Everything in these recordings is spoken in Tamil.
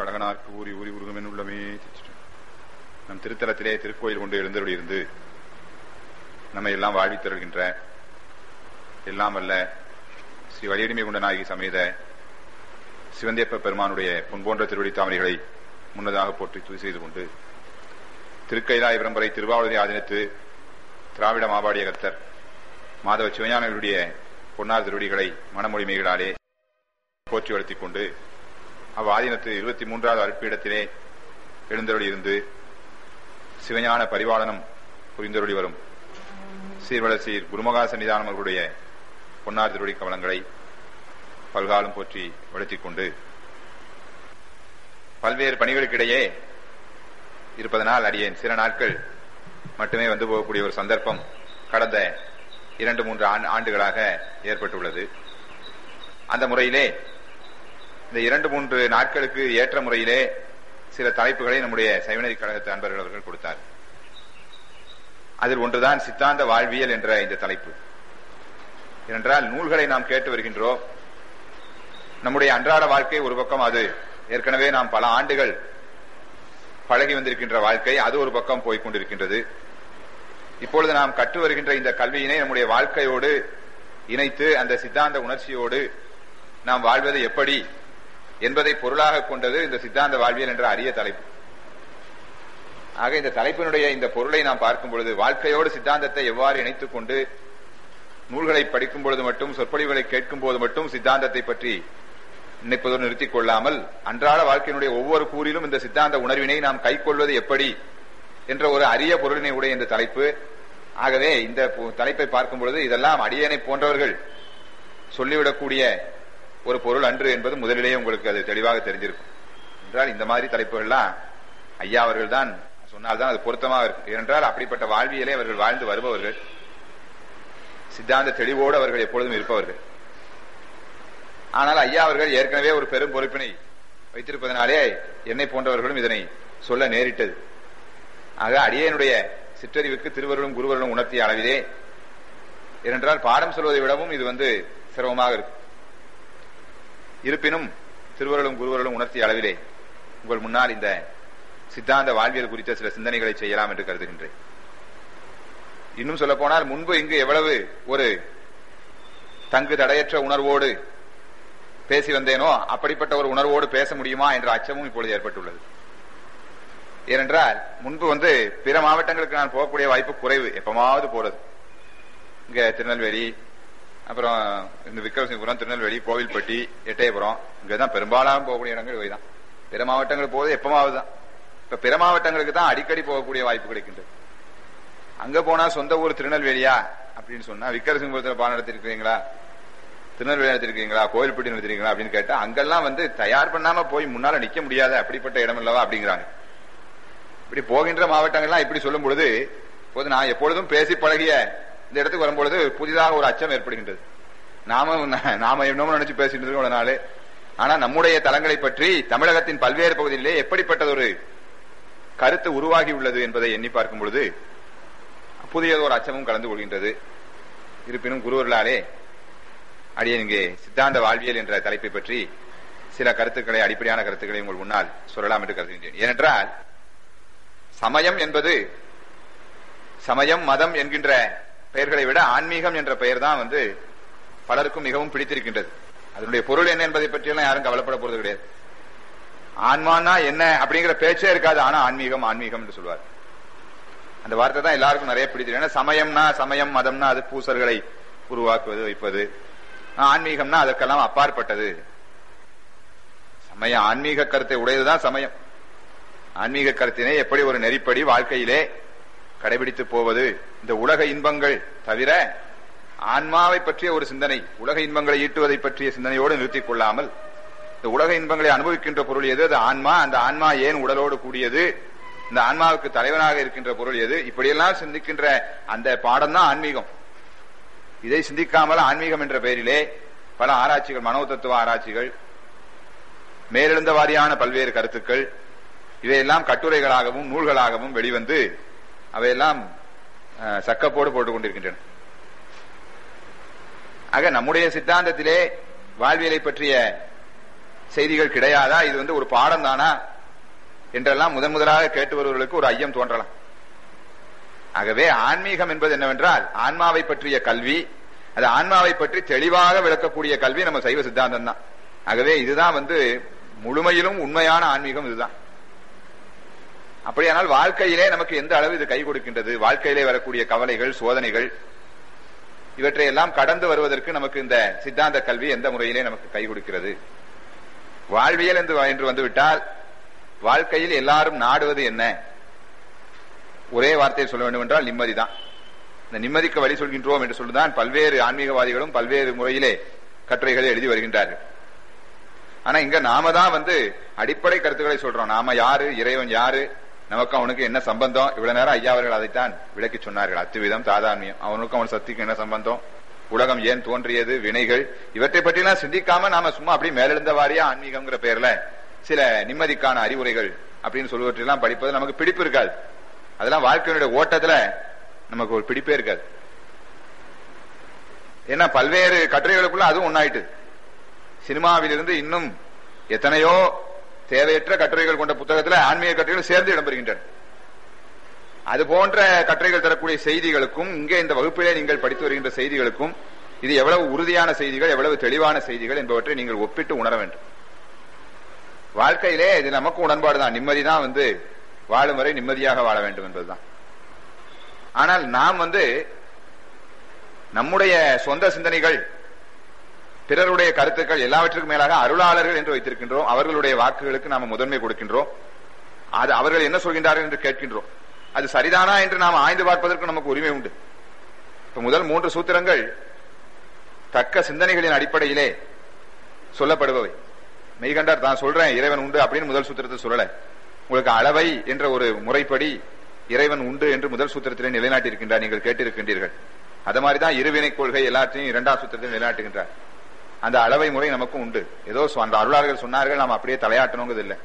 அழகனார்க்கு ஊறி ஊறி உருகும் உள்ளமே நம் திருத்தலத்திலே திருக்கோயில் கொண்டு எழுந்தருளி இருந்து நம்மை எல்லாம் வாழ்வித் தருகின்ற எல்லாம் வல்ல ஸ்ரீ வலியடிமை கொண்ட நாயகி சமேத சிவந்தேப்ப பெருமானுடைய பொன்போன்ற திருவடி தாமரைகளை முன்னதாக போற்றி துதி செய்து கொண்டு திருக்கைலாய விரம்பரை திருவாவூரை ஆதீனத்து திராவிட மாபாடிய கர்த்தர் மாதவ சிவஞானவருடைய பொன்னார் திருவடிகளை மனமொழிமைகளாலே போற்றி வளர்த்திக் கொண்டு அவ்வாதீனத்து இருபத்தி மூன்றாவது அற்பீடத்திலே எழுந்தருளி இருந்து சிவஞான பரிபாலனம் புரிந்தருளி வரும் சீர்வளர் சீர் குருமகா சன்னிதானம் அவர்களுடைய பொன்னார் திருவடி கவலங்களை பல்காலம் போற்றி வளர்த்திக் கொண்டு பல்வேறு பணிகளுக்கிடையே இருப்பதனால் அடியேன் சில நாட்கள் மட்டுமே வந்து போகக்கூடிய ஒரு சந்தர்ப்பம் கடந்த இரண்டு மூன்று ஆண்டுகளாக ஏற்பட்டுள்ளது அந்த முறையிலே இந்த இரண்டு மூன்று நாட்களுக்கு ஏற்ற முறையிலே சில தலைப்புகளை நம்முடைய சைவநதி கழகத்து அன்பர்கள் அவர்கள் கொடுத்தார் அதில் ஒன்றுதான் சித்தாந்த வாழ்வியல் என்ற இந்த தலைப்பு ஏனென்றால் நூல்களை நாம் கேட்டு வருகின்றோம் நம்முடைய அன்றாட வாழ்க்கை ஒரு பக்கம் அது ஏற்கனவே நாம் பல ஆண்டுகள் பழகி வந்திருக்கின்ற வாழ்க்கை அது ஒரு பக்கம் போய்கொண்டிருக்கின்றது இப்பொழுது நாம் கற்று வருகின்ற இந்த கல்வியினை நம்முடைய வாழ்க்கையோடு இணைத்து அந்த சித்தாந்த உணர்ச்சியோடு நாம் வாழ்வது எப்படி என்பதை பொருளாக கொண்டது இந்த சித்தாந்த வாழ்வியல் என்ற அரிய தலைப்பு ஆக இந்த தலைப்பினுடைய இந்த பொருளை நாம் பார்க்கும் பொழுது வாழ்க்கையோடு சித்தாந்தத்தை எவ்வாறு இணைத்துக் கொண்டு நூல்களை படிக்கும் பொழுது மட்டும் சொற்பொழிவுகளை கேட்கும் போது மட்டும் சித்தாந்தத்தை பற்றி நினைப்பதோடு நிறுத்திக் கொள்ளாமல் அன்றாட வாழ்க்கையினுடைய ஒவ்வொரு கூறிலும் இந்த சித்தாந்த உணர்வினை நாம் கைக்கொள்வது எப்படி என்ற ஒரு அரிய பொருளினை உடைய இந்த தலைப்பு ஆகவே இந்த தலைப்பை பார்க்கும் பொழுது இதெல்லாம் அடியனை போன்றவர்கள் சொல்லிவிடக்கூடிய ஒரு பொருள் அன்று என்பது முதலிலேயே உங்களுக்கு அது தெளிவாக தெரிஞ்சிருக்கும் என்றால் இந்த மாதிரி தலைப்புகள்லாம் ஐயா அவர்கள் தான் சொன்னால்தான் அது பொருத்தமாக இருக்கும் ஏனென்றால் அப்படிப்பட்ட வாழ்வியலே அவர்கள் வாழ்ந்து வருபவர்கள் சித்தாந்த தெளிவோடு அவர்கள் எப்பொழுதும் இருப்பவர்கள் ஆனால் ஐயா அவர்கள் ஏற்கனவே ஒரு பெரும் பொறுப்பினை வைத்திருப்பதனாலே என்னை போன்றவர்களும் இதனை சொல்ல நேரிட்டது ஆக அடியனுடைய சிற்றறிவுக்கு திருவருளும் குருவருளும் உணர்த்திய அளவிலே ஏனென்றால் பாடம் சொல்வதை விடவும் இது வந்து சிரமமாக இருக்கும் இருப்பினும் திருவருளும் குருவருளும் உணர்த்திய அளவிலே உங்கள் முன்னால் இந்த சித்தாந்த வாழ்வியல் குறித்த சில சிந்தனைகளை செய்யலாம் என்று கருதுகின்றேன் இன்னும் சொல்ல போனால் முன்பு இங்கு எவ்வளவு ஒரு தங்கு தடையற்ற உணர்வோடு பேசி வந்தேனோ அப்படிப்பட்ட ஒரு உணர்வோடு பேச முடியுமா என்ற அச்சமும் இப்பொழுது ஏற்பட்டுள்ளது ஏனென்றால் முன்பு வந்து பிற மாவட்டங்களுக்கு நான் போகக்கூடிய வாய்ப்பு குறைவு எப்பமாவது போறது இங்க திருநெல்வேலி அப்புறம் இந்த விக்ரமசிங்கபுரம் திருநெல்வேலி கோவில்பட்டி எட்டயபுரம் இங்கதான் பெரும்பாலாக போகக்கூடிய இடங்கள் இவைதான் பிற மாவட்டங்களுக்கு போவது எப்பமாவது தான் இப்ப பிற மாவட்டங்களுக்கு தான் அடிக்கடி போகக்கூடிய வாய்ப்பு கிடைக்கின்றது அங்க போனா சொந்த ஊர் திருநெல்வேலியா அப்படின்னு சொன்னா விக்ரமசிங்கபுரத்தில் பாடம் நடத்திருக்கீங்களா திருநெல்வேலி நடத்திருக்கீங்களா கோவில்பட்டி நடத்திருக்கீங்களா அப்படின்னு கேட்டா அங்கெல்லாம் வந்து தயார் பண்ணாம போய் முன்னால நிக்க முடியாத அப்படிப்பட்ட இடம் அல்லவா அப்படிங்கிறாங்க இப்படி போகின்ற மாவட்டங்கள்லாம் இப்படி சொல்லும் பொழுது போது நான் எப்பொழுதும் பேசி பழகிய இந்த இடத்துக்கு வரும்பொழுது புதிதாக ஒரு அச்சம் ஏற்படுகின்றது நாம நாம என்னமோ நினைச்சு பேசிட்டு இருக்கோம் நாள் ஆனா நம்முடைய தலங்களை பற்றி தமிழகத்தின் பல்வேறு பகுதிகளிலே எப்படிப்பட்டது ஒரு கருத்து உருவாகி உள்ளது என்பதை எண்ணி பார்க்கும் பொழுது புதியதொரு அச்சமும் கலந்து கொள்கின்றது இருப்பினும் குருவர்களாலே அடியே இங்கே சித்தாந்த வாழ்வியல் என்ற தலைப்பை பற்றி சில கருத்துக்களை அடிப்படையான கருத்துக்களை உங்கள் முன்னால் சொல்லலாம் என்று கருதுகின்றேன் ஏனென்றால் சமயம் என்பது சமயம் மதம் என்கின்ற பெயர்களை விட ஆன்மீகம் என்ற பெயர் தான் வந்து பலருக்கும் மிகவும் பிடித்திருக்கின்றது அதனுடைய பொருள் என்ன என்பதை பற்றியெல்லாம் யாரும் கவலைப்பட போறது கிடையாது ஆன்மானா என்ன அப்படிங்கிற பேச்சே இருக்காது ஆனா ஆன்மீகம் ஆன்மீகம் என்று சொல்வார் அந்த வார்த்தை தான் எல்லாருக்கும் நிறைய பிடித்திருக்கு ஏன்னா சமயம்னா சமயம் மதம்னா அது பூசல்களை உருவாக்குவது வைப்பது ஆன்மீகம்னா அதற்கெல்லாம் அப்பாற்பட்டது சமய ஆன்மீக கருத்தை உடையதுதான் சமயம் ஆன்மீக கருத்தினை எப்படி ஒரு நெறிப்படி வாழ்க்கையிலே கடைபிடித்து போவது இந்த உலக இன்பங்கள் தவிர ஆன்மாவை பற்றிய ஒரு சிந்தனை உலக இன்பங்களை ஈட்டுவதை பற்றிய சிந்தனையோடு நிறுத்திக் கொள்ளாமல் இந்த உலக இன்பங்களை அனுபவிக்கின்ற பொருள் எது அது ஆன்மா அந்த ஆன்மா ஏன் உடலோடு கூடியது இந்த ஆன்மாவுக்கு தலைவனாக இருக்கின்ற பொருள் எது இப்படியெல்லாம் சிந்திக்கின்ற அந்த பாடம் தான் ஆன்மீகம் இதை சிந்திக்காமல் ஆன்மீகம் என்ற பெயரிலே பல ஆராய்ச்சிகள் மனோ தத்துவ ஆராய்ச்சிகள் மேலெழுந்த வாரியான பல்வேறு கருத்துக்கள் இவையெல்லாம் கட்டுரைகளாகவும் நூல்களாகவும் வெளிவந்து அவையெல்லாம் சக்கப்போடு போட்டுக் கொண்டிருக்கின்றன ஆக நம்முடைய சித்தாந்தத்திலே வாழ்வியலை பற்றிய செய்திகள் கிடையாதா இது வந்து ஒரு பாடம் தானா என்றெல்லாம் முதன் முதலாக கேட்டு வருவர்களுக்கு ஒரு ஐயம் தோன்றலாம் ஆகவே ஆன்மீகம் என்பது என்னவென்றால் ஆன்மாவை பற்றிய கல்வி அது ஆன்மாவை பற்றி தெளிவாக விளக்கக்கூடிய கல்வி நம்ம சைவ சித்தாந்தம் தான் ஆகவே இதுதான் வந்து முழுமையிலும் உண்மையான ஆன்மீகம் இதுதான் அப்படியானால் வாழ்க்கையிலே நமக்கு எந்த அளவு இது கை கொடுக்கின்றது வாழ்க்கையிலே வரக்கூடிய கவலைகள் சோதனைகள் இவற்றை எல்லாம் கடந்து வருவதற்கு நமக்கு இந்த சித்தாந்த கல்வி எந்த முறையிலே நமக்கு கை கொடுக்கிறது வாழ்வியல் என்று என்று வந்துவிட்டால் வாழ்க்கையில் எல்லாரும் நாடுவது என்ன ஒரே வார்த்தையை சொல்ல வேண்டும் என்றால் நிம்மதிதான் இந்த நிம்மதிக்கு வழி சொல்கின்றோம் என்று சொல்லுதான் பல்வேறு ஆன்மீகவாதிகளும் பல்வேறு முறையிலே கட்டுரைகளை எழுதி வருகின்றார்கள் ஆனா இங்க நாம தான் வந்து அடிப்படை கருத்துக்களை சொல்றோம் நாம யாரு இறைவன் யாரு நமக்கு அவனுக்கு என்ன சம்பந்தம் இவ்வளவு நேரம் ஐயா அவர்கள் அதைத்தான் விளக்கி சொன்னார்கள் அத்துவிதம் சாதாரணியம் அவனுக்கும் அவன் சக்திக்கு என்ன சம்பந்தம் உலகம் ஏன் தோன்றியது வினைகள் இவற்றை பற்றிலாம் சிந்திக்காம நாம சும்மா அப்படி மேலெழுந்த வாரியா ஆன்மீகம்ங்கிற பேர்ல சில நிம்மதிக்கான அறிவுரைகள் அப்படின்னு சொல்லுவற்றெல்லாம் படிப்பது நமக்கு பிடிப்பு இருக்காது அதெல்லாம் வாழ்க்கையினுடைய ஓட்டத்துல நமக்கு ஒரு பிடிப்பே இருக்காது ஏன்னா பல்வேறு கட்டுரைகளுக்குள்ள அதுவும் ஒன்னாயிட்டு சினிமாவிலிருந்து இன்னும் எத்தனையோ தேவையற்ற கட்டுரைகள் கொண்ட புத்தகத்துல ஆன்மீக கட்டுரைகள் சேர்ந்து இடம்பெறுகின்றன அது போன்ற கட்டுரைகள் தரக்கூடிய செய்திகளுக்கும் இங்கே இந்த வகுப்பிலே நீங்கள் படித்து வருகின்ற செய்திகளுக்கும் இது எவ்வளவு உறுதியான செய்திகள் எவ்வளவு தெளிவான செய்திகள் என்பவற்றை நீங்கள் ஒப்பிட்டு உணர வேண்டும் வாழ்க்கையிலே இது நமக்கு உடன்பாடு தான் நிம்மதி தான் வந்து வாழும் வரை நிம்மதியாக வாழ வேண்டும் என்பதுதான் ஆனால் நாம் வந்து நம்முடைய சொந்த சிந்தனைகள் பிறருடைய கருத்துக்கள் எல்லாவற்றுக்கும் மேலாக அருளாளர்கள் என்று வைத்திருக்கின்றோம் அவர்களுடைய வாக்குகளுக்கு நாம் முதன்மை கொடுக்கின்றோம் அது அவர்கள் என்ன சொல்கின்றார்கள் என்று கேட்கின்றோம் அது சரிதானா என்று நாம் ஆய்ந்து பார்ப்பதற்கு நமக்கு உரிமை உண்டு இப்ப முதல் மூன்று சூத்திரங்கள் தக்க சிந்தனைகளின் அடிப்படையிலே சொல்லப்படுபவை மெய்கண்டார் தான் சொல்றேன் இறைவன் உண்டு அப்படின்னு முதல் சூத்திரத்தை சொல்லல உங்களுக்கு அளவை என்ற ஒரு முறைப்படி இறைவன் உண்டு என்று முதல் சூத்திரத்திலே நிலைநாட்டியிருக்கின்றார் நீங்கள் கேட்டிருக்கின்றீர்கள் அது மாதிரிதான் இருவினை கொள்கை எல்லாத்தையும் இரண்டாம் சூத்திரத்தில் நிலைநாட்டுகின்றார் அந்த அளவை முறை நமக்கும் உண்டு ஏதோ அந்த அருளாளர்கள் சொன்னார்கள் நாம் அப்படியே தலையாட்டணுங்கிறது இல்லை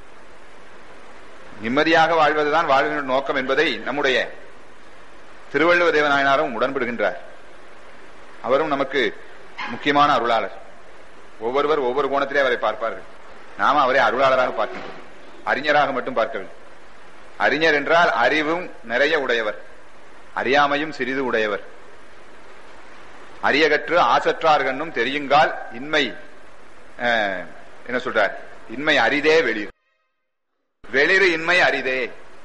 நிம்மதியாக வாழ்வதுதான் வாழ்வின் நோக்கம் என்பதை நம்முடைய திருவள்ளுவ தேவநாயனாரும் உடன்படுகின்றார் அவரும் நமக்கு முக்கியமான அருளாளர் ஒவ்வொருவர் ஒவ்வொரு கோணத்திலே அவரை பார்ப்பார்கள் நாம அவரை அருளாளராக பார்க்கின்றோம் அறிஞராக மட்டும் பார்க்கவில்லை அறிஞர் என்றால் அறிவும் நிறைய உடையவர் அறியாமையும் சிறிது உடையவர் அரியகற்று ஆசற்றார்கண்ணும் தெரியுங்கால் இன்மை என்ன சொல்றார் இன்மை அரிதே வெளிர் வெளிறு இன்மை அரிதே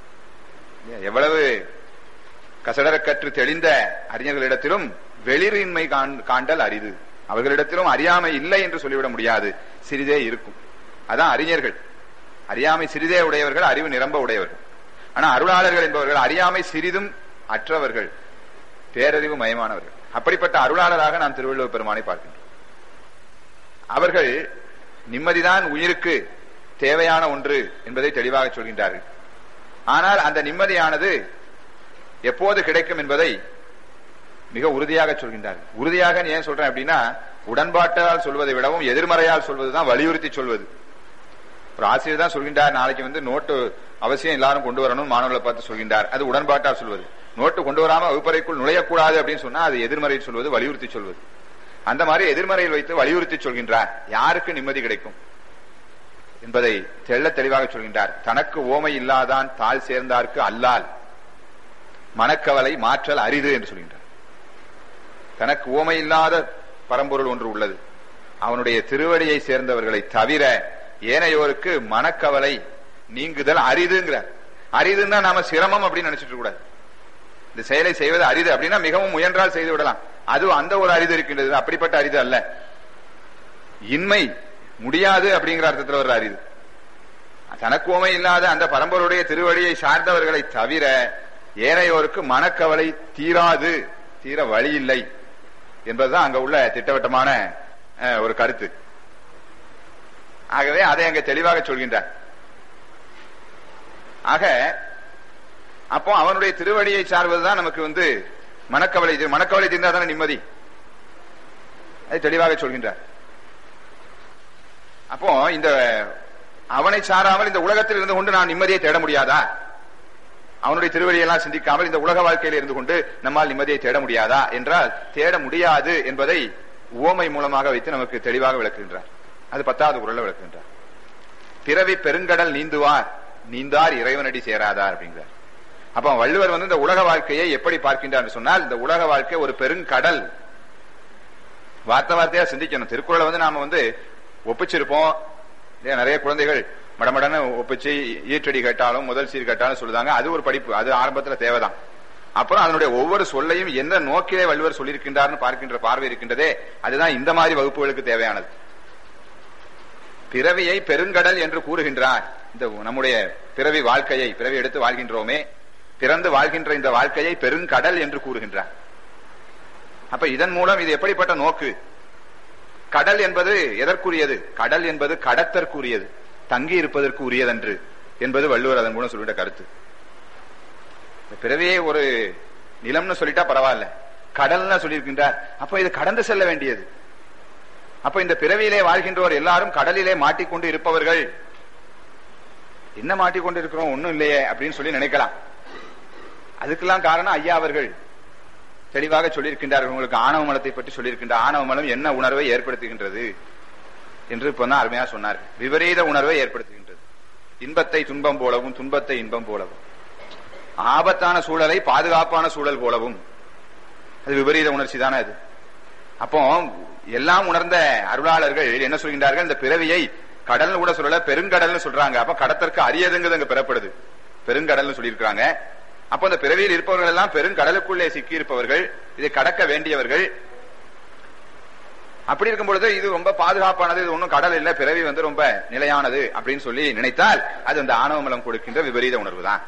எவ்வளவு கசடரக்கற்று தெளிந்த அறிஞர்களிடத்திலும் வெளிறு இன்மை காண்டல் அரிது அவர்களிடத்திலும் அறியாமை இல்லை என்று சொல்லிவிட முடியாது சிறிதே இருக்கும் அதான் அறிஞர்கள் அறியாமை சிறிதே உடையவர்கள் அறிவு நிரம்ப உடையவர்கள் ஆனா அருளாளர்கள் என்பவர்கள் அறியாமை சிறிதும் அற்றவர்கள் பேரறிவு மயமானவர்கள் அப்படிப்பட்ட அருளாளராக நாம் திருவள்ளுவர் பெருமானை பார்க்கின்றோம் அவர்கள் நிம்மதிதான் உயிருக்கு தேவையான ஒன்று என்பதை தெளிவாக சொல்கின்றார்கள் ஆனால் அந்த நிம்மதியானது எப்போது கிடைக்கும் என்பதை மிக உறுதியாக சொல்கின்றார்கள் உறுதியாக ஏன் சொல்றேன் அப்படின்னா உடன்பாட்டால் சொல்வதை விடவும் எதிர்மறையால் சொல்வதுதான் வலியுறுத்தி சொல்வது ஒரு ஆசிரியர் தான் சொல்கின்றார் நாளைக்கு வந்து நோட்டு அவசியம் எல்லாரும் கொண்டு வரணும் மாணவர்களை பார்த்து சொல்கின்றார் அது உடன்பாட்டால் சொல்வது நோட்டு கொண்டு வராம வகுப்பறைக்குள் நுழையக்கூடாது அப்படின்னு சொன்னா அது எதிர்மறையில் சொல்வது வலியுறுத்தி சொல்வது அந்த மாதிரி எதிர்மறையில் வைத்து வலியுறுத்தி சொல்கின்றார் யாருக்கு நிம்மதி கிடைக்கும் என்பதை தெள்ள தெளிவாக சொல்கின்றார் தனக்கு ஓமை இல்லாதான் தாழ் சேர்ந்தார்க்கு அல்லால் மனக்கவலை மாற்றல் அரிது என்று சொல்கின்றார் தனக்கு ஓமை இல்லாத பரம்பொருள் ஒன்று உள்ளது அவனுடைய திருவடியை சேர்ந்தவர்களை தவிர ஏனையோருக்கு மனக்கவலை நீங்குதல் அரிதுங்கிறார் அரிதுன்னா நாம சிரமம் அப்படின்னு நினைச்சிட்டு கூடாது இந்த செயலை செய்வது அரிது அப்படின்னா மிகவும் முயன்றால் செய்து விடலாம் அது அந்த ஒரு அரிது இருக்கின்றது அப்படிப்பட்ட அரிது அல்ல இன்மை முடியாது அப்படிங்கிற அர்த்தத்தில் ஒரு அரிது தனக்குவமை இல்லாத அந்த பரம்பருடைய திருவடியை சார்ந்தவர்களை தவிர ஏனையோருக்கு மனக்கவலை தீராது தீர வழி இல்லை என்பதுதான் அங்க உள்ள திட்டவட்டமான ஒரு கருத்து ஆகவே அதை அங்க தெளிவாக சொல்கின்றார் ஆக அப்போ அவனுடைய திருவடியை சார்வதுதான் நமக்கு வந்து மனக்கவலை மனக்கவலை தீர்ந்தா தானே நிம்மதி அதை தெளிவாக சொல்கின்றார் அப்போ இந்த அவனை சாராமல் இந்த உலகத்தில் இருந்து கொண்டு நான் நிம்மதியை தேட முடியாதா அவனுடைய திருவடியெல்லாம் சிந்திக்காமல் இந்த உலக வாழ்க்கையில் இருந்து கொண்டு நம்மால் நிம்மதியை தேட முடியாதா என்றால் தேட முடியாது என்பதை உவமை மூலமாக வைத்து நமக்கு தெளிவாக விளக்குகின்றார் அது பத்தாவது குரல்ல விளக்குகின்றார் பிறவி பெருங்கடல் நீந்துவார் நீந்தார் இறைவனடி சேராதார் அப்படிங்கிறார் அப்ப வள்ளுவர் வந்து இந்த உலக வாழ்க்கையை எப்படி பார்க்கின்றார் சொன்னால் இந்த உலக வாழ்க்கை ஒரு பெருங்கடல் வார்த்தை வார்த்தையா சிந்திக்கணும் திருக்குறளை வந்து நாம வந்து ஒப்பிச்சிருப்போம் இல்லையா நிறைய குழந்தைகள் மடமடன்னு ஒப்பிச்சு ஈற்றடி கேட்டாலும் முதல் சீர் கேட்டாலும் சொல்லுதாங்க அது ஒரு படிப்பு அது ஆரம்பத்துல தேவைதான் அப்புறம் அதனுடைய ஒவ்வொரு சொல்லையும் எந்த நோக்கிலே வள்ளுவர் சொல்லியிருக்கின்றார்னு பார்க்கின்ற பார்வை இருக்கின்றதே அதுதான் இந்த மாதிரி வகுப்புகளுக்கு தேவையானது பிறவியை பெருங்கடல் என்று கூறுகின்றார் இந்த நம்முடைய பிறவி வாழ்க்கையை பிறவி எடுத்து வாழ்கின்றோமே பிறந்து வாழ்கின்ற இந்த வாழ்க்கையை பெருங்கடல் என்று கூறுகின்றார் அப்ப இதன் மூலம் இது எப்படிப்பட்ட நோக்கு கடல் என்பது எதற்குரியது கடல் என்பது கடத்தற்குரியது தங்கி இருப்பதற்கு உரியதன்று என்பது வள்ளுவர் அதன் மூலம் சொல்லிட்ட கருத்து பிறவியே ஒரு நிலம்னு சொல்லிட்டா பரவாயில்ல கடல்னு சொல்லியிருக்கின்றார் அப்ப இது கடந்து செல்ல வேண்டியது அப்ப இந்த பிறவியிலே வாழ்கின்றவர் எல்லாரும் கடலிலே மாட்டிக்கொண்டு இருப்பவர்கள் என்ன மாட்டிக்கொண்டு இருக்கிறோம் ஒண்ணும் இல்லையே அப்படின்னு சொல்லி நினைக்கலாம் அதுக்கெல்லாம் காரணம் ஐயா அவர்கள் தெளிவாக சொல்லியிருக்கின்றார்கள் உங்களுக்கு ஆணவ மலத்தை பற்றி சொல்லியிருக்கின்ற ஆணவ மலம் என்ன உணர்வை ஏற்படுத்துகின்றது என்று இப்ப தான் அருமையா சொன்னார் விபரீத உணர்வை ஏற்படுத்துகின்றது இன்பத்தை துன்பம் போலவும் துன்பத்தை இன்பம் போலவும் ஆபத்தான சூழலை பாதுகாப்பான சூழல் போலவும் அது விபரீத உணர்ச்சி தானே அது அப்போ எல்லாம் உணர்ந்த அருளாளர்கள் என்ன சொல்கின்றார்கள் இந்த பிறவியை கடல் கூட சொல்லல பெருங்கடல்னு சொல்றாங்க அப்ப கடத்திற்கு அரியதுங்கிறது அங்க பெறப்படுது பெருங்கடல்னு சொல்லியிருக்காங்க அப்ப அந்த பிறவியில் இருப்பவர்கள் எல்லாம் பெருங்கடலுக்குள்ளே சிக்கி இருப்பவர்கள் இதை கடக்க வேண்டியவர்கள் அப்படி இருக்கும் பொழுது இது ரொம்ப பாதுகாப்பானது இது ஒன்றும் கடல் இல்ல பிறவி வந்து ரொம்ப நிலையானது அப்படின்னு சொல்லி நினைத்தால் அது அந்த ஆணவ மலம் கொடுக்கின்ற விபரீத உணர்வு தான்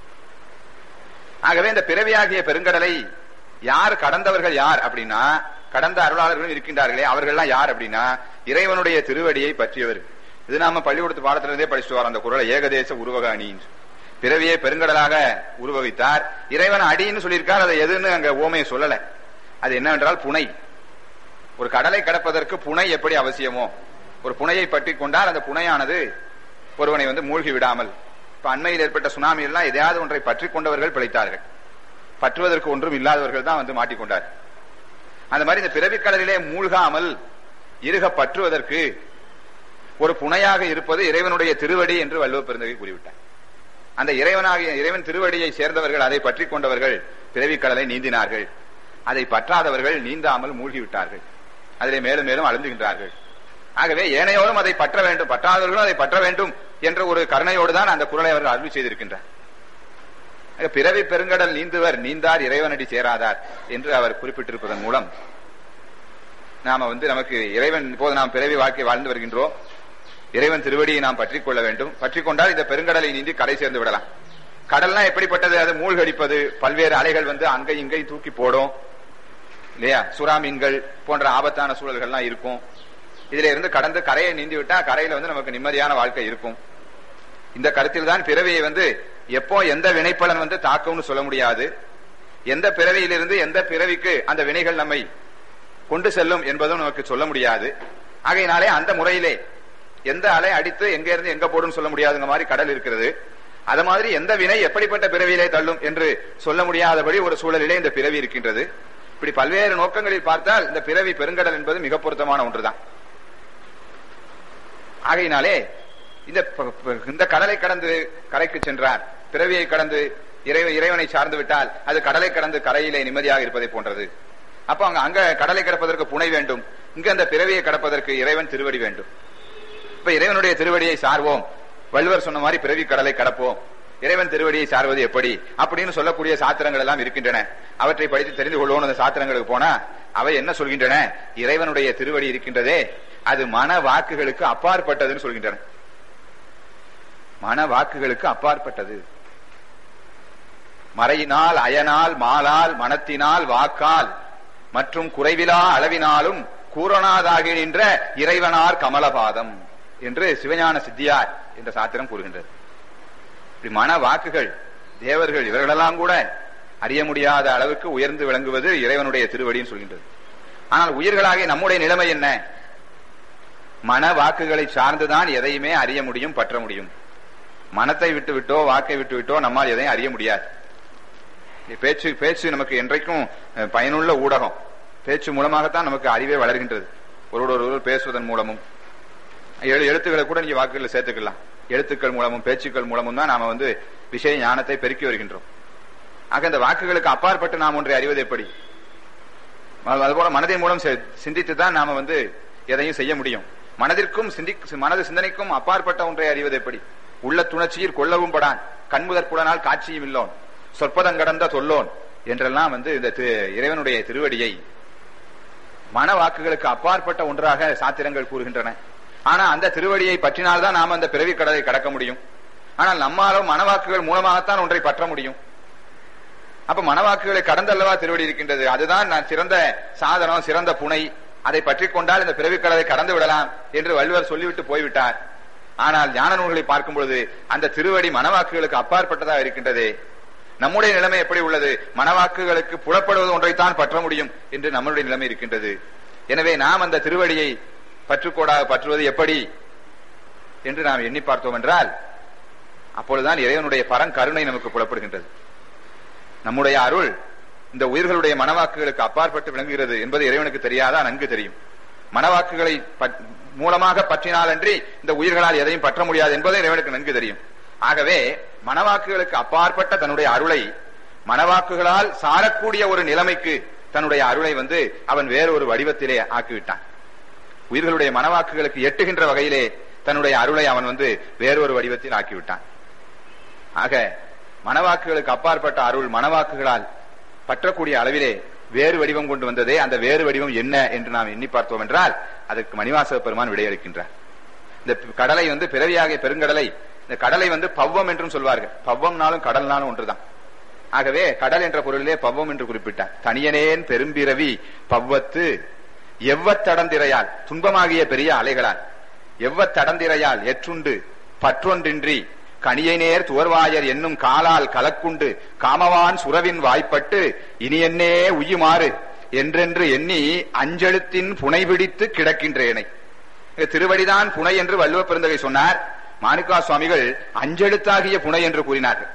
ஆகவே இந்த பிறவியாகிய பெருங்கடலை யார் கடந்தவர்கள் யார் அப்படின்னா கடந்த அருளாளர்களும் இருக்கின்றார்களே அவர்கள்லாம் யார் அப்படின்னா இறைவனுடைய திருவடியை பற்றியவர் இது நாம பள்ளிக்கூடத்து பாடத்துல இருந்தே படிச்சுட்டு வரோம் அந்த குரலை ஏகதேச உருவக அணி பிறவியை பெருங்கடலாக உருவகித்தார் இறைவன் அடின்னு சொல்லியிருக்கார் அதை எதுன்னு அங்க ஓமையை சொல்லல அது என்னவென்றால் புனை ஒரு கடலை கடப்பதற்கு புனை எப்படி அவசியமோ ஒரு புனையை பற்றி கொண்டால் அந்த புனையானது ஒருவனை வந்து மூழ்கி விடாமல் இப்ப அண்மையில் ஏற்பட்ட சுனாமி எல்லாம் எதையாவது ஒன்றை பற்றி கொண்டவர்கள் பிழைத்தார்கள் பற்றுவதற்கு ஒன்றும் இல்லாதவர்கள் தான் வந்து மாட்டிக்கொண்டார் அந்த மாதிரி இந்த பிறவி கடலிலே மூழ்காமல் இருக பற்றுவதற்கு ஒரு புனையாக இருப்பது இறைவனுடைய திருவடி என்று வள்ளுவ பெருந்தகை கூறிவிட்டார் அந்த இறைவனாகிய இறைவன் திருவடியை சேர்ந்தவர்கள் அதை பற்றி கொண்டவர்கள் பிறவி கடலை நீந்தினார்கள் அதை பற்றாதவர்கள் நீந்தாமல் மூழ்கிவிட்டார்கள் அதிலே மேலும் மேலும் அழுந்துகின்றார்கள் ஆகவே ஏனையோரும் அதை பற்ற வேண்டும் பற்றாதவர்களும் அதை பற்ற வேண்டும் என்ற ஒரு கருணையோடு தான் அந்த குரலை அவர்கள் அருள் செய்திருக்கின்றார் பிறவி பெருங்கடல் நீந்துவர் நீந்தார் இறைவனடி சேராதார் என்று அவர் குறிப்பிட்டிருப்பதன் மூலம் நாம வந்து நமக்கு இறைவன் இப்போது நாம் பிறவி வாழ்க்கை வாழ்ந்து வருகின்றோம் இறைவன் திருவடியை நாம் பற்றி கொள்ள வேண்டும் பற்றி கொண்டால் இந்த பெருங்கடலை நீந்தி கரை சேர்ந்து விடலாம் கடல்னா எப்படிப்பட்டது அது மூழ்கடிப்பது பல்வேறு அலைகள் வந்து அங்கை இங்கை தூக்கி போடும் இல்லையா சுறா மீன்கள் போன்ற ஆபத்தான சூழல்கள்லாம் இருக்கும் இதுல இருந்து கடந்து கரையை நீந்தி விட்டா கரையில வந்து நமக்கு நிம்மதியான வாழ்க்கை இருக்கும் இந்த கருத்தில் தான் பிறவியை வந்து எப்போ எந்த வினைப்பலன் வந்து தாக்கும்னு சொல்ல முடியாது எந்த பிறவியிலிருந்து எந்த பிறவிக்கு அந்த வினைகள் நம்மை கொண்டு செல்லும் என்பதும் நமக்கு சொல்ல முடியாது ஆகையினாலே அந்த முறையிலே எந்த அலை அடித்து எங்க இருந்து எங்க போடும் சொல்ல முடியாதுங்க மாதிரி கடல் இருக்கிறது அது மாதிரி எந்த வினை எப்படிப்பட்ட பிறவியிலே தள்ளும் என்று சொல்ல முடியாதபடி ஒரு சூழலிலே இந்த பிறவி இருக்கின்றது இப்படி பல்வேறு நோக்கங்களில் பார்த்தால் இந்த பிறவி பெருங்கடல் என்பது மிக பொருத்தமான ஒன்றுதான் ஆகையினாலே இந்த இந்த கடலை கடந்து கரைக்கு சென்றார் பிறவியை கடந்து இறைவ இறைவனை சார்ந்து விட்டால் அது கடலை கடந்து கரையிலே நிம்மதியாக இருப்பதை போன்றது அப்ப அங்க அங்க கடலை கடப்பதற்கு புனை வேண்டும் இங்க அந்த பிறவியை கடப்பதற்கு இறைவன் திருவடி வேண்டும் இப்ப இறைவனுடைய திருவடியை சார்வோம் வள்ளுவர் சொன்ன மாதிரி பிறவி கடலை கடப்போம் இறைவன் திருவடியை சார்வது எப்படி அப்படின்னு சொல்லக்கூடிய சாத்திரங்கள் எல்லாம் இருக்கின்றன அவற்றை படித்து தெரிந்து கொள்வோம் அந்த சாத்திரங்களுக்கு போனா அவை என்ன சொல்கின்றன இறைவனுடைய திருவடி இருக்கின்றதே அது மன வாக்குகளுக்கு அப்பாற்பட்டதுன்னு சொல்கின்றன மன வாக்குகளுக்கு அப்பாற்பட்டது மறையினால் அயனால் மாலால் மனத்தினால் வாக்கால் மற்றும் குறைவிலா அளவினாலும் கூறனாதாகி நின்ற இறைவனார் கமலபாதம் என்று சிவஞான சித்தியார் என்ற சாத்திரம் கூறுகின்றது இப்படி மன வாக்குகள் தேவர்கள் இவர்களெல்லாம் கூட அறிய முடியாத அளவுக்கு உயர்ந்து விளங்குவது இறைவனுடைய திருவடின்னு சொல்கின்றது ஆனால் உயிர்களாகிய நம்முடைய நிலைமை என்ன மன வாக்குகளை சார்ந்துதான் எதையுமே அறிய முடியும் பற்ற முடியும் மனத்தை விட்டு விட்டோ வாக்கை விட்டு விட்டோ நம்மால் எதையும் அறிய முடியாது பேச்சு பேச்சு நமக்கு என்றைக்கும் பயனுள்ள ஊடகம் பேச்சு மூலமாகத்தான் நமக்கு அறிவே வளர்கின்றது ஒருவர் ஒருவர் பேசுவதன் மூலமும் எழு எழுத்துக்களை கூட நீங்க வாக்குகளை சேர்த்துக்கலாம் எழுத்துக்கள் மூலமும் பேச்சுக்கள் மூலமும் தான் நாம வந்து விஷய ஞானத்தை பெருக்கி வருகின்றோம் ஆக இந்த வாக்குகளுக்கு அப்பாற்பட்டு நாம் ஒன்றை அறிவது எப்படி அது- அதுபோல மனதின் மூலம் சி- சிந்தித்து தான் நாம வந்து எதையும் செய்ய முடியும் மனதிற்கும் சிந்தி மனது சிந்தனைக்கும் அப்பாற்பட்ட ஒன்றை அறிவது எப்படி உள்ள துணர்ச்சியில் கொள்ளவும் படான் கண்முதற் புலனால் காட்சியும் இல்லோன் சொற்பதம் கடந்த சொல்லோன் என்றெல்லாம் வந்து இந்த தி- இறைவனுடைய திருவடியை மன வாக்குகளுக்கு அப்பாற்பட்ட ஒன்றாக சாத்திரங்கள் கூறுகின்றன ஆனா அந்த திருவடியை பற்றினால்தான் நாம் அந்த பிறவி கடலை கடக்க முடியும் ஆனால் நம்மாலும் மனவாக்குகள் மூலமாகத்தான் ஒன்றை பற்ற முடியும் அப்ப மனவாக்குகளை கடந்தல்லவா திருவடி இருக்கின்றது அதுதான் நான் சிறந்த சாதனம் சிறந்த புனை அதை பற்றி கொண்டால் இந்த பிறவி கடலை கடந்து விடலாம் என்று வள்ளுவர் சொல்லிவிட்டு போய்விட்டார் ஆனால் ஞான நூல்களை பார்க்கும் பொழுது அந்த திருவடி மனவாக்குகளுக்கு அப்பாற்பட்டதாக இருக்கின்றதே நம்முடைய நிலைமை எப்படி உள்ளது மனவாக்குகளுக்கு புலப்படுவது ஒன்றைத்தான் பற்ற முடியும் என்று நம்மளுடைய நிலைமை இருக்கின்றது எனவே நாம் அந்த திருவடியை பற்றுக்கோடாக பற்றுவது எப்படி என்று நாம் எண்ணி பார்த்தோம் என்றால் அப்பொழுதுதான் இறைவனுடைய பரங்கருணை நமக்கு புலப்படுகின்றது நம்முடைய அருள் இந்த உயிர்களுடைய மனவாக்குகளுக்கு அப்பாற்பட்டு விளங்குகிறது என்பது இறைவனுக்கு தெரியாதா நன்கு தெரியும் மனவாக்குகளை பற்- மூலமாக பற்றினாலன்றி இந்த உயிர்களால் எதையும் பற்ற முடியாது என்பது இறைவனுக்கு நன்கு தெரியும் ஆகவே மனவாக்குகளுக்கு அப்பாற்பட்ட தன்னுடைய அருளை மனவாக்குகளால் சாரக்கூடிய ஒரு நிலைமைக்கு தன்னுடைய அருளை வந்து அவன் வேறொரு வடிவத்திலே ஆக்கிவிட்டான் உயிர்களுடைய மனவாக்குகளுக்கு எட்டுகின்ற வகையிலே தன்னுடைய அருளை அவன் வந்து வேறொரு வடிவத்தில் ஆக்கிவிட்டான் ஆக மனவாக்குகளுக்கு அப்பாற்பட்ட அருள் மனவாக்குகளால் பற்றக்கூடிய அளவிலே வேறு வடிவம் கொண்டு வந்ததே அந்த வேறு வடிவம் என்ன என்று நாம் எண்ணி பார்த்தோம் என்றால் அதற்கு மணிவாசக பெருமான் விடையளிக்கின்றார் இந்த கடலை வந்து பிறவியாகிய பெருங்கடலை இந்த கடலை வந்து பவ்வம் என்றும் சொல்வார்கள் பவ்வம்னாலும் கடல்னாலும் ஒன்றுதான் ஆகவே கடல் என்ற பொருளிலே பவ்வம் என்று குறிப்பிட்டார் தனியனேன் பெரும்பிறவி பவ்வத்து எவ்வத்தடந்திரையால் துன்பமாகிய பெரிய அலைகளால் எவ்வத்தடந்திரையால் எற்றுண்டு பற்றொன்றின்றி கணியனேர் துவர்வாயர் என்னும் காலால் கலக்குண்டு காமவான் சுரவின் வாய்ப்பட்டு இனி என்னே உய்யுமாறு என்றென்று எண்ணி அஞ்செழுத்தின் புனை பிடித்து கிடக்கின்றேனை இது திருவடிதான் புனை என்று வள்ளுவ பெருந்தகை சொன்னார் மாணிக்கா சுவாமிகள் அஞ்செழுத்தாகிய புனை என்று கூறினார்கள்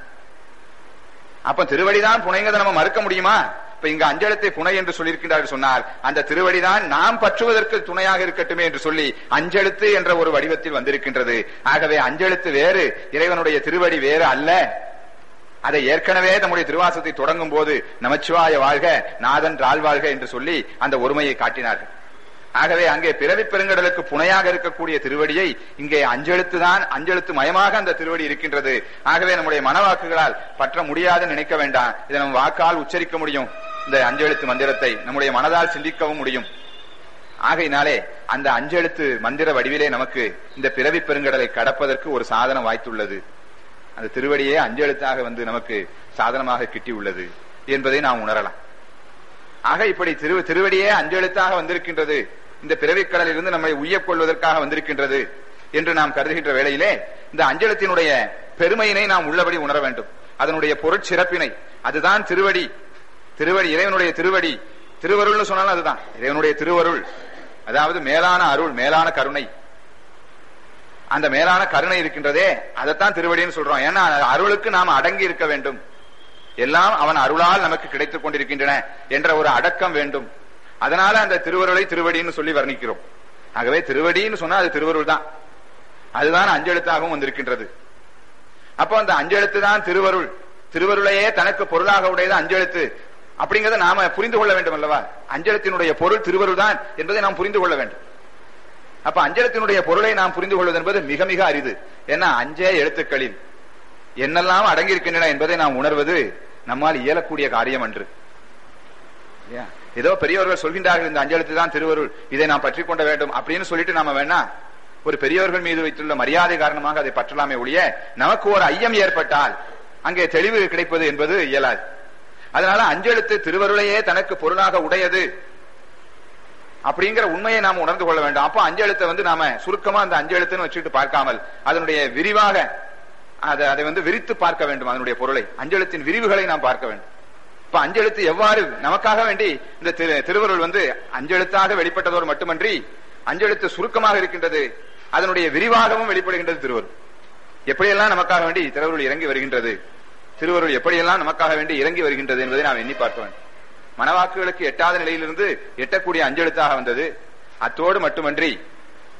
அப்ப திருவடிதான் புனைங்கிறத நம்ம மறுக்க முடியுமா இப்ப இங்க அஞ்செழுத்தை புனை என்று சொல்லியிருக்கின்றார்கள் சொன்னால் அந்த திருவடிதான் நாம் பற்றுவதற்கு துணையாக இருக்கட்டுமே என்று சொல்லி அஞ்செழுத்து என்ற ஒரு வடிவத்தில் வந்திருக்கின்றது ஆகவே அஞ்செழுத்து வேறு இறைவனுடைய திருவடி வேறு அல்ல அதை ஏற்கனவே நம்முடைய திருவாசத்தை தொடங்கும் போது நமச்சிவாய வாழ்க நாதன் வாழ்க என்று சொல்லி அந்த ஒருமையை காட்டினார்கள் ஆகவே அங்கே பிறவி பெருங்கடலுக்கு புனையாக இருக்கக்கூடிய திருவடியை இங்கே அஞ்செழுத்து தான் அஞ்செழுத்து மயமாக அந்த திருவடி இருக்கின்றது ஆகவே நம்முடைய மனவாக்குகளால் பற்ற முடியாதுன்னு நினைக்க வேண்டாம் இதை நம்ம வாக்கால் உச்சரிக்க முடியும் இந்த அஞ்செழுத்து மந்திரத்தை நம்முடைய மனதால் சிந்திக்கவும் முடியும் ஆகையினாலே அந்த அஞ்செழுத்து மந்திர வடிவிலே நமக்கு இந்த பிறவி பெருங்கடலை கடப்பதற்கு ஒரு சாதனம் வாய்த்துள்ளது அந்த திருவடியே அஞ்செழுத்தாக வந்து நமக்கு சாதனமாக கிட்டி உள்ளது என்பதை நாம் உணரலாம் ஆக இப்படி திரு திருவடியே அஞ்செழுத்தாக வந்திருக்கின்றது இந்த பிறவிக்கடலில் இருந்து நம்மை உய்யக் கொள்வதற்காக வந்திருக்கின்றது என்று நாம் கருதுகின்ற வேளையிலே இந்த அஞ்சலத்தினுடைய பெருமையினை நாம் உள்ளபடி உணர வேண்டும் அதனுடைய பொருட்சிறப்பினை அதுதான் திருவடி திருவடி இறைவனுடைய திருவடி திருவருள்னு சொன்னாலும் அதுதான் இறைவனுடைய திருவருள் அதாவது மேலான அருள் மேலான கருணை அந்த மேலான கருணை இருக்கின்றதே அதைத்தான் திருவடின்னு சொல்றோம் ஏன்னா அருளுக்கு நாம் அடங்கி இருக்க வேண்டும் எல்லாம் அவன் அருளால் நமக்கு கிடைத்துக் கொண்டிருக்கின்றன என்ற ஒரு அடக்கம் வேண்டும் அதனால அந்த திருவருளை திருவடின்னு சொல்லி வர்ணிக்கிறோம் ஆகவே திருவடின்னு சொன்னா அது திருவருள் தான் அதுதான் அஞ்செழுத்தாகவும் வந்திருக்கின்றது அப்போ அந்த அஞ்செழுத்து தான் திருவருள் திருவருளையே தனக்கு பொருளாக உடையது அஞ்செழுத்து அப்படிங்கறத நாம புரிந்து கொள்ள வேண்டும் அல்லவா அஞ்சலத்தினுடைய பொருள் திருவருள் தான் என்பதை நாம் புரிந்து கொள்ள வேண்டும் அப்ப அஞ்சலத்தினுடைய பொருளை நாம் புரிந்து கொள்வது என்பது மிக மிக அரிது ஏன்னா அஞ்சே எழுத்துக்களில் என்னெல்லாம் அடங்கியிருக்கின்றன என்பதை நாம் உணர்வது நம்மால் இயலக்கூடிய காரியம் அன்று இல்லையா? ஏதோ பெரியவர்கள் சொல்கின்றார்கள் இந்த அஞ்சலத்து தான் திருவருள் இதை நாம் பற்றி கொள்ள வேண்டும் அப்படின்னு சொல்லிட்டு நாம வேணா ஒரு பெரியவர்கள் மீது வைத்துள்ள மரியாதை காரணமாக அதை பற்றலாமே ஒழிய நமக்கு ஒரு ஐயம் ஏற்பட்டால் அங்கே தெளிவு கிடைப்பது என்பது இயலாது அதனால அஞ்செழுத்து திருவருளையே தனக்கு பொருளாக உடையது அப்படிங்கிற உண்மையை நாம் உணர்ந்து கொள்ள வேண்டும் அப்போ அஞ்செழுத்தை வந்து நாம சுருக்கமா அந்த அஞ்செழுத்துன்னு வச்சுட்டு பார்க்காமல் அதனுடைய விரிவாக அதை அதை வந்து விரித்து பார்க்க வேண்டும் அதனுடைய பொருளை அஞ்செழுத்தின் விரிவுகளை நாம் பார்க்க வேண்டும் இப்ப அஞ்செழுத்து எவ்வாறு நமக்காக வேண்டி இந்த திரு- திருவருள் வந்து அஞ்செழுத்தாக வெளிப்பட்டதோடு மட்டுமன்றி அஞ்செழுத்து சுருக்கமாக இருக்கின்றது அதனுடைய விரிவாகவும் வெளிப்படுகின்றது திருவருள் எப்படியெல்லாம் நமக்காக வேண்டி திருவருள் இறங்கி வருகின்றது திருவருள் எப்படியெல்லாம் நமக்காக வேண்டி இறங்கி வருகின்றது என்பதை நாம் எண்ணி பார்க்க வேண்டும் மனவாக்குகளுக்கு எட்டாத நிலையிலிருந்து எட்டக்கூடிய அஞ்செழுத்தாக வந்தது அத்தோடு மட்டுமன்றி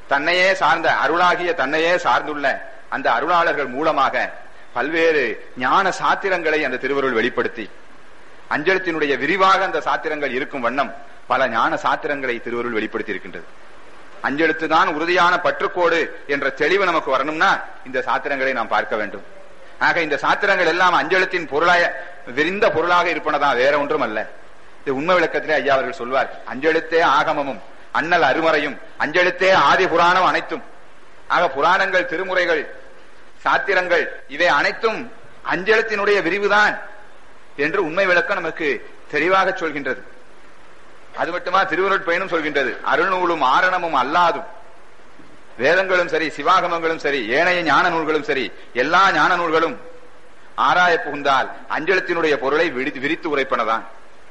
தன்னையே சார்ந்த அருளாகிய தன்னையே சார்ந்துள்ள அந்த அருளாளர்கள் மூலமாக பல்வேறு ஞான சாத்திரங்களை அந்த திருவருள் வெளிப்படுத்தி அஞ்சலத்தினுடைய விரிவாக அந்த சாத்திரங்கள் இருக்கும் வண்ணம் பல ஞான சாத்திரங்களை திருவருள் வெளிப்படுத்தி இருக்கின்றது அஞ்செழுத்து தான் உறுதியான பற்றுக்கோடு என்ற தெளிவு நமக்கு வரணும்னா இந்த சாத்திரங்களை நாம் பார்க்க வேண்டும் ஆக இந்த சாத்திரங்கள் எல்லாம் அஞ்செழுத்தின் பொருளாய விரிந்த பொருளாக இருப்பனதான் வேற ஒன்றும் அல்ல இது உண்மை விளக்கத்திலே ஐயா அவர்கள் சொல்வார் அஞ்செழுத்தே ஆகமமும் அண்ணல் அருமறையும் அஞ்செழுத்தே ஆதி புராணம் அனைத்தும் ஆக புராணங்கள் திருமுறைகள் சாத்திரங்கள் இவை அனைத்தும் அஞ்செழுத்தினுடைய விரிவுதான் என்று உண்மை விளக்கம் நமக்கு தெளிவாக சொல்கின்றது அது மட்டுமா திருவருட் பயனும் சொல்கின்றது அருள்நூலும் ஆரணமும் அல்லாதும் வேதங்களும் சரி சிவாகமங்களும் சரி ஏனைய ஞான நூல்களும் சரி எல்லா ஞான நூல்களும் ஆராய புகுந்தால் அஞ்சலத்தினுடைய பொருளை விரி- விரித்து உரைப்பனதான்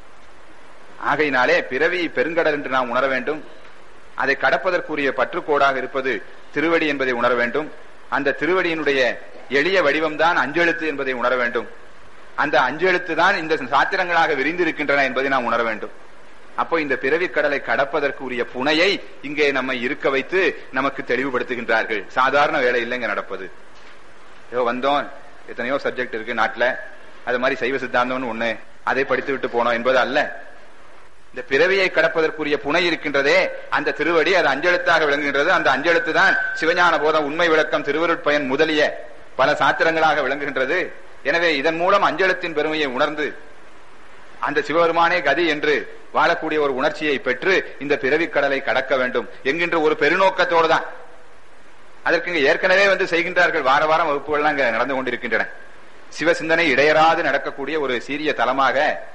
ஆகையினாலே பிறவி பெருங்கடல் என்று நாம் உணர வேண்டும் அதை கடப்பதற்குரிய பற்றுக்கோடாக இருப்பது திருவடி என்பதை உணர வேண்டும் அந்த திருவடியினுடைய எளிய வடிவம்தான் அஞ்செழுத்து என்பதை உணர வேண்டும் அந்த அஞ்செழுத்து தான் இந்த சாத்திரங்களாக விரிந்திருக்கின்றன என்பதை நாம் உணர வேண்டும் அப்போ இந்த பிறவி கடலை கடப்பதற்கு உரிய புனையை இங்கே நம்மை இருக்க வைத்து நமக்கு தெளிவுபடுத்துகின்றார்கள் சாதாரண வேலை இல்லைங்க நடப்பது ஏதோ வந்தோம் எத்தனையோ சப்ஜெக்ட் இருக்கு நாட்டுல அது மாதிரி சைவ சித்தாந்தம்னு ஒண்ணு அதை படித்து விட்டு போனோம் என்பது அல்ல இந்த பிறவியை கடப்பதற்குரிய புனை இருக்கின்றதே அந்த திருவடி அது அஞ்செழுத்தாக விளங்குகின்றது அந்த அஞ்செழுத்து தான் சிவஞான போதம் உண்மை விளக்கம் திருவருட்பயன் முதலிய பல சாத்திரங்களாக விளங்குகின்றது எனவே இதன் மூலம் அஞ்செழுத்தின் பெருமையை உணர்ந்து அந்த சிவபெருமானே கதி என்று வாழக்கூடிய ஒரு உணர்ச்சியை பெற்று இந்த பிறவிக் கடலை கடக்க வேண்டும் என்கின்ற ஒரு பெருநோக்கத்தோடு தான் அதற்கு இங்க ஏற்கனவே வந்து செய்கின்றார்கள் வார வாரம் வகுப்புகள்லாம் அங்க நடந்து கொண்டிருக்கின்றன சிவ சிந்தனை இடையறாது நடக்கக்கூடிய ஒரு சீரிய தலமாக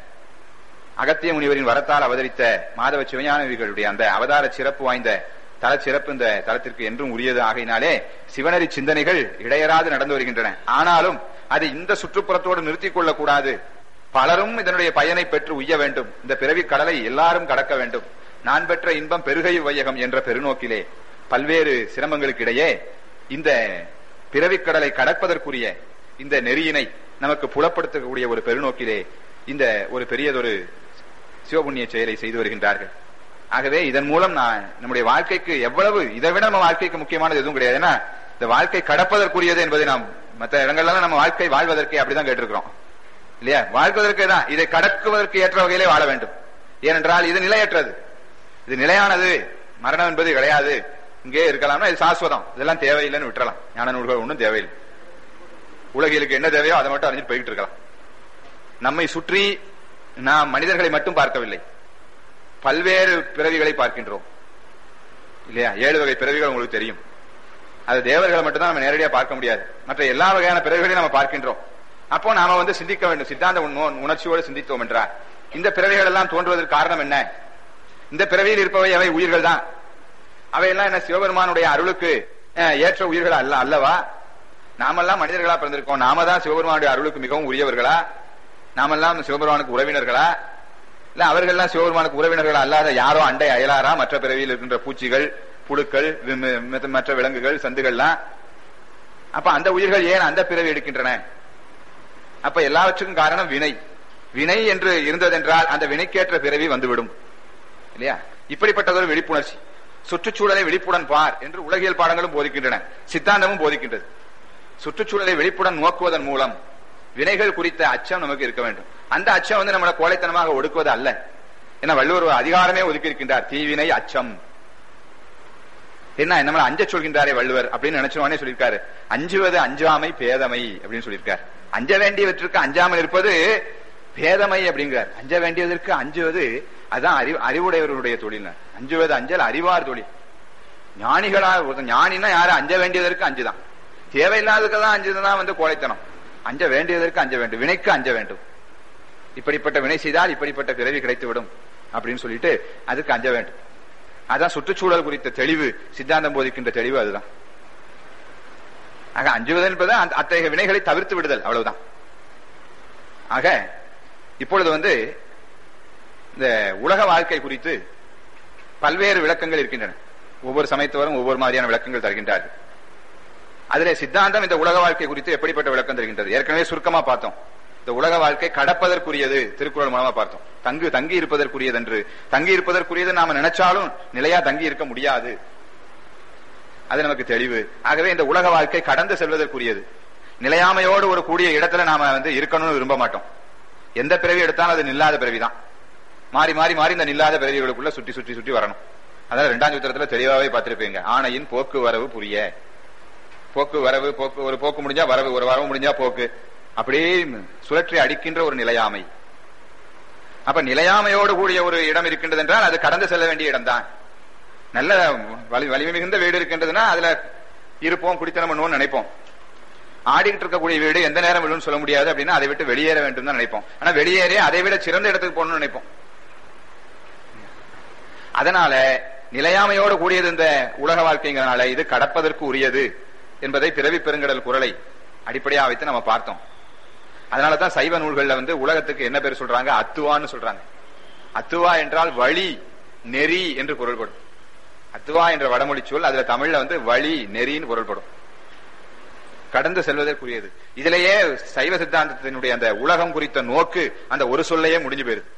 அகத்திய முனிவரின் வரத்தால் அவதரித்த மாதவ சிவஞானவிகளுடைய அந்த அவதார சிறப்பு வாய்ந்த தல சிறப்பு இந்த தலத்திற்கு என்றும் உரியது ஆகையினாலே சிவனரி சிந்தனைகள் இடையறாது நடந்து வருகின்றன ஆனாலும் அது இந்த சுற்றுப்புறத்தோடு நிறுத்திக் கொள்ளக்கூடாது பலரும் இதனுடைய பயனை பெற்று உய்ய வேண்டும் இந்த பிறவி கடலை எல்லாரும் கடக்க வேண்டும் நான் பெற்ற இன்பம் பெருகை வையகம் என்ற பெருநோக்கிலே பல்வேறு சிரமங்களுக்கு இடையே இந்த பிறவிக் கடலை கடப்பதற்குரிய இந்த நெறியினை நமக்கு புலப்படுத்தக்கூடிய ஒரு பெருநோக்கிலே இந்த ஒரு பெரியதொரு சிவபுண்ணிய செயலை செய்து வருகின்றார்கள் ஆகவே இதன் மூலம் நான் நம்முடைய வாழ்க்கைக்கு எவ்வளவு இதை விட நம்ம வாழ்க்கைக்கு முக்கியமானது எதுவும் கிடையாது ஏன்னா இந்த வாழ்க்கை கடப்பதற்குரியது என்பதை நாம் மற்ற இடங்கள்லாம் நம்ம வாழ்க்கை வாழ்வதற்கே அப்படிதான் கேட்டிருக்கிறோம் இல்லையா வாழ்வதற்கு தான் இதை கடக்குவதற்கு ஏற்ற வகையிலே வாழ வேண்டும் ஏனென்றால் இது நிலையற்றது இது நிலையானது மரணம் என்பது கிடையாது இங்கே இருக்கலாம்னா இது சாஸ்வதம் இதெல்லாம் தேவையில்லைன்னு விட்டுறலாம் ஞான நூல்கள் ஒன்றும் தேவையில்லை உலகிலுக்கு என்ன தேவையோ அதை மட்டும் அறிஞ்சிட்டு போயிட்டு இருக்கலாம் நம்மை சுற்றி நாம் மனிதர்களை மட்டும் பார்க்கவில்லை பல்வேறு பிறவிகளை பார்க்கின்றோம் இல்லையா ஏழு வகை பிறவிகள் உங்களுக்கு தெரியும் அது தேவர்களை மட்டும்தான் நம்ம நேரடியாக பார்க்க முடியாது மற்ற எல்லா வகையான பிறவிகளையும் நம்ம பார்க்கின்றோம் அப்போ நாம வந்து சிந்திக்க வேண்டும் சித்தாந்த உண- உணர்ச்சியோடு சிந்தித்தோம் என்றார் இந்த பிறவிகள் எல்லாம் தோன்றுவதற்கு காரணம் என்ன இந்த பிறவியில் இருப்பவை அவை உயிர்கள் தான் அவையெல்லாம் என்ன சிவபெருமானுடைய அருளுக்கு அஹ், ஏற்ற உயிர்கள் அல்ல அல்லவா நாமெல்லாம் மனிதர்களா பிறந்திருக்கோம் நாம தான் சிவபெருமானுடைய அருளுக்கு மிகவும் உரியவர்களா நாமெல்லாம் சிவபெருமானுக்கு உறவினர்களா இல்ல அவர்கள்லாம் சிவபெருமானுக்கு உறவினர்கள் அல்லாத யாரோ அண்டை அயலாரா மற்ற பிறவியில் இருக்கின்ற பூச்சிகள் புழுக்கள் வி- ம- மத்த- மற்ற விலங்குகள் சந்துகள்லாம் அப்ப அந்த உயிர்கள் ஏன் அந்த பிறவி எடுக்கின்றன அப்ப எல்லாவற்றுக்கும் காரணம் வினை வினை என்று இருந்ததென்றால் அந்த வினைக்கேற்ற பிறவி வந்துவிடும் இல்லையா இப்படிப்பட்டதொரு விழிப்புணர்ச்சி சுற்றுச்சூழலை விழிப்புடன் பார் என்று உலகியல் பாடங்களும் போதிக்கின்றன சித்தாந்தமும் போதிக்கின்றது சுற்றுச்சூழலை விழிப்புடன் நோக்குவதன் மூலம் வினைகள் குறித்த அச்சம் நமக்கு இருக்க வேண்டும் அந்த அச்சம் வந்து நம்மளை கோழைத்தனமாக ஒடுக்குவது அல்ல ஏன்னா வள்ளுவர் ஒரு அதிகாரமே ஒதுக்கி இருக்கின்றார் தீவினை அச்சம் என்ன நம்மள அஞ்ச சொல்கின்றாரே வள்ளுவர் அப்படின்னு நினைச்சோனே சொல்லியிருக்காரு அஞ்சுவது அஞ்சாமை பேதமை அப்படின்னு சொல்லியிருக்காரு அஞ்ச வேண்டியவற்றுக்கு அஞ்சாமல் இருப்பது பேதமை அப்படிங்கிறார் அஞ்ச வேண்டியதற்கு அஞ்சுவது அதான் அறிவு அறிவுடையவர்களுடைய தொழில் அஞ்சுவது அஞ்சல் அறிவார் தொழில் ஞானிகளா ஒருத்தன் ஞானின்னா யாரு அஞ்ச வேண்டியதற்கு அஞ்சுதான் தேவையில்லாததுக்கு தான் அஞ்சுதான் வந்து கோழைத்தனம் அஞ்ச வேண்டியதற்கு அஞ்ச வேண்டும் வினைக்கு அஞ்ச வேண்டும் இப்படிப்பட்ட வினை செய்தால் இப்படிப்பட்ட பிறவி கிடைத்துவிடும் அப்படின்னு சொல்லிட்டு அதுக்கு அஞ்ச வேண்டும் அதான் சுற்றுச்சூழல் குறித்த தெளிவு சித்தாந்தம் போதிக்கின்ற தெளிவு அதுதான் ஆக அஞ்சுவது என்பது அந்த- அத்தகைய வினைகளை தவிர்த்து விடுதல் அவ்வளவுதான் ஆக இப்பொழுது வந்து இந்த உலக வாழ்க்கை குறித்து பல்வேறு விளக்கங்கள் இருக்கின்றன ஒவ்வொரு சமயத்தவரும் ஒவ்வொரு மாதிரியான விளக்கங்கள் தருகின்றார்கள் அதிலே சித்தாந்தம் இந்த உலக வாழ்க்கை குறித்து எப்படிப்பட்ட விளக்கம் தருகின்றது ஏற்கனவே சுருக்கமா பார்த்தோம் இந்த உலக வாழ்க்கை கடப்பதற்குரியது திருக்குறள் மூலமா பார்த்தோம் தங்கு தங்கி இருப்பதற்குரியது என்று தங்கி இருப்பதற்குரியது நாம நினைச்சாலும் நிலையா தங்கி இருக்க முடியாது அது நமக்கு தெளிவு ஆகவே இந்த உலக வாழ்க்கை கடந்து செல்வதற்குரியது நிலையாமையோடு ஒரு கூடிய இடத்துல நாம வந்து இருக்கணும்னு விரும்ப மாட்டோம் எந்த பிறவி எடுத்தாலும் அது நில்லாத பிறவிதான் மாறி மாறி மாறி இந்த நில்லாத பிறவிகளுக்குள்ள சுற்றி சுற்றி சுற்றி வரணும் அதாவது ரெண்டாம் சூத்திரத்துல தெளிவாவே பார்த்திருப்பீங்க ஆணையின் போக்குவரவு புரிய போக்குவரவு போக்கு ஒரு போக்கு முடிஞ்சா வரவு ஒரு வரவு முடிஞ்சா போக்கு அப்படியே சுழற்றி அடிக்கின்ற ஒரு நிலையாமை அப்ப நிலையாமையோடு கூடிய ஒரு இடம் இருக்கின்றது என்றால் அது கடந்து செல்ல வேண்டிய இடம்தான் நல்ல வலி வலிமை மிகுந்த வீடு இருக்கின்றதுன்னா அதுல இருப்போம் குடித்தனம் பண்ணுவோம்னு நினைப்போம் ஆடிக்கிட்டு இருக்கக்கூடிய வீடு எந்த நேரம் விழுன்னு சொல்ல முடியாது அப்படின்னா அதை விட்டு வெளியேற வேண்டும் தான் நினைப்போம் ஆனா வெளியேறி அதை விட சிறந்த இடத்துக்கு போகணும்னு நினைப்போம் அதனால நிலையாமையோடு கூடியது இந்த உலக வாழ்க்கைங்கிறனால இது கடப்பதற்கு உரியது என்பதை பிறவி பெருங்கடல் குரலை அடிப்படையா வைத்து நம்ம பார்த்தோம் அதனாலதான் சைவ நூல்கள்ல வந்து உலகத்துக்கு என்ன பேர் சொல்றாங்க அத்துவான்னு சொல்றாங்க அத்துவா என்றால் வழி நெறி என்று பொருள்படும் அத்துவா என்ற வடமொழி சொல் அதுல தமிழ்ல வந்து வழி நெறின்னு பொருள்படும் கடந்து செல்வதற்குரியது இதிலேயே சைவ சித்தாந்தத்தினுடைய அந்த உலகம் குறித்த நோக்கு அந்த ஒரு சொல்லையே முடிஞ்சு போயிருது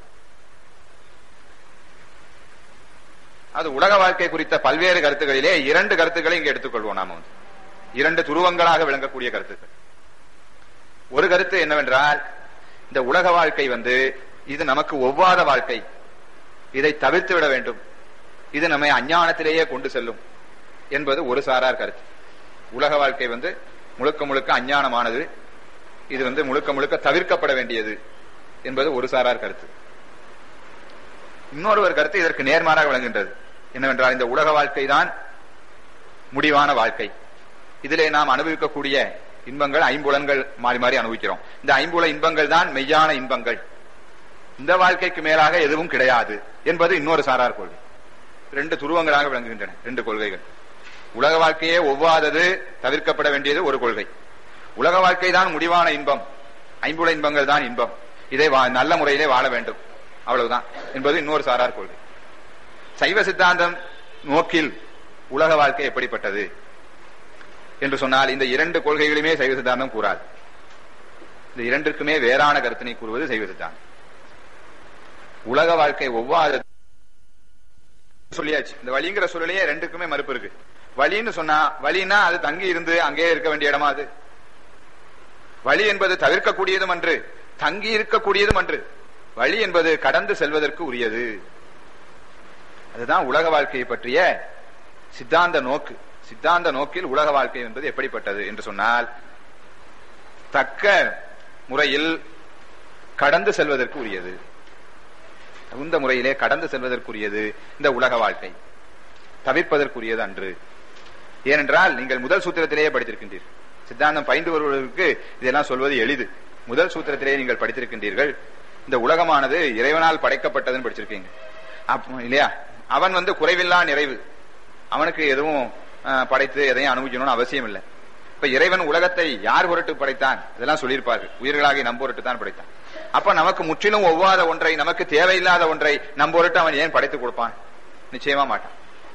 அது உலக வாழ்க்கை குறித்த பல்வேறு கருத்துக்களிலே இரண்டு கருத்துக்களை இங்க எடுத்துக்கொள்வோம் நாம வந்து இரண்டு துருவங்களாக விளங்கக்கூடிய கருத்துக்கள் ஒரு கருத்து என்னவென்றால் இந்த உலக வாழ்க்கை வந்து இது நமக்கு ஒவ்வாத வாழ்க்கை இதை தவிர்த்து விட வேண்டும் இது நம்மை அஞ்ஞானத்திலேயே கொண்டு செல்லும் என்பது ஒரு சாரார் கருத்து உலக வாழ்க்கை வந்து முழுக்க முழுக்க அஞ்ஞானமானது இது வந்து முழுக்க முழுக்க தவிர்க்கப்பட வேண்டியது என்பது ஒரு சாரார் கருத்து இன்னொருவர் கருத்து இதற்கு நேர்மாறாக விளங்குகின்றது என்னவென்றால் இந்த உலக வாழ்க்கை தான் முடிவான வாழ்க்கை இதிலே நாம் அனுபவிக்கக்கூடிய இன்பங்கள் ஐம்புலன்கள் மாறி மாறி அனுபவிக்கிறோம் இந்த ஐம்புல இன்பங்கள் தான் மெய்யான இன்பங்கள் இந்த வாழ்க்கைக்கு மேலாக எதுவும் கிடையாது என்பது இன்னொரு சாரார் கொள்கை ரெண்டு துருவங்களாக விளங்குகின்றன ரெண்டு கொள்கைகள் உலக வாழ்க்கையே ஒவ்வாதது தவிர்க்கப்பட வேண்டியது ஒரு கொள்கை உலக வாழ்க்கை தான் முடிவான இன்பம் ஐம்புல இன்பங்கள் தான் இன்பம் இதை நல்ல முறையிலே வாழ வேண்டும் அவ்வளவுதான் என்பது இன்னொரு சாரார் கொள்கை சைவ சித்தாந்தம் நோக்கில் உலக வாழ்க்கை எப்படிப்பட்டது என்று சொன்னால் இந்த இரண்டு கொள்கைகளுமே சைவ சித்தாந்தம் கூறாது இந்த இரண்டிற்குமே வேறான கருத்தினை கூறுவது சைவ சித்தாந்தம் உலக வாழ்க்கை ஒவ்வாத சொல்லியாச்சு இந்த வழிங்கிற சொல்லையே ரெண்டுக்குமே மறுப்பு இருக்கு வழின்னு சொன்னா வழின்னா அது தங்கி இருந்து அங்கேயே இருக்க வேண்டிய இடமா அது வழி என்பது தவிர்க்கக்கூடியதும் அன்று தங்கி இருக்கக்கூடியதும் அன்று வழி என்பது கடந்து செல்வதற்கு உரியது அதுதான் உலக வாழ்க்கையை பற்றிய சித்தாந்த நோக்கு சித்தாந்த நோக்கில் உலக வாழ்க்கை என்பது எப்படிப்பட்டது என்று சொன்னால் தக்க முறையில் கடந்து செல்வதற்கு உரியது தகுந்த முறையிலே கடந்து செல்வதற்குரியது இந்த உலக வாழ்க்கை தவிர்ப்பதற்குரியது அன்று ஏனென்றால் நீங்கள் முதல் சூத்திரத்திலேயே படித்திருக்கின்றீர்கள் சித்தாந்தம் பயின்று வருவதற்கு இதெல்லாம் சொல்வது எளிது முதல் சூத்திரத்திலேயே நீங்கள் படித்திருக்கின்றீர்கள் இந்த உலகமானது இறைவனால் படைக்கப்பட்டதுன்னு படிச்சிருக்கீங்க இல்லையா அவன் வந்து குறைவில்லா நிறைவு அவனுக்கு எதுவும் படைத்து எதையும் அனுபவிக்கணும்னு அவசியம் இல்லை இப்ப இறைவன் உலகத்தை யார் பொருட்டு படைத்தான் இதெல்லாம் சொல்லியிருப்பார்கள் உயிர்களாகி நம் பொருட்டு தான் படைத்தான் அப்ப நமக்கு முற்றிலும் ஒவ்வாத ஒன்றை நமக்கு தேவையில்லாத ஒன்றை நம் பொருட்டு அவன் ஏன் படைத்து கொடுப்பான் நிச்சயமா மாட்டான்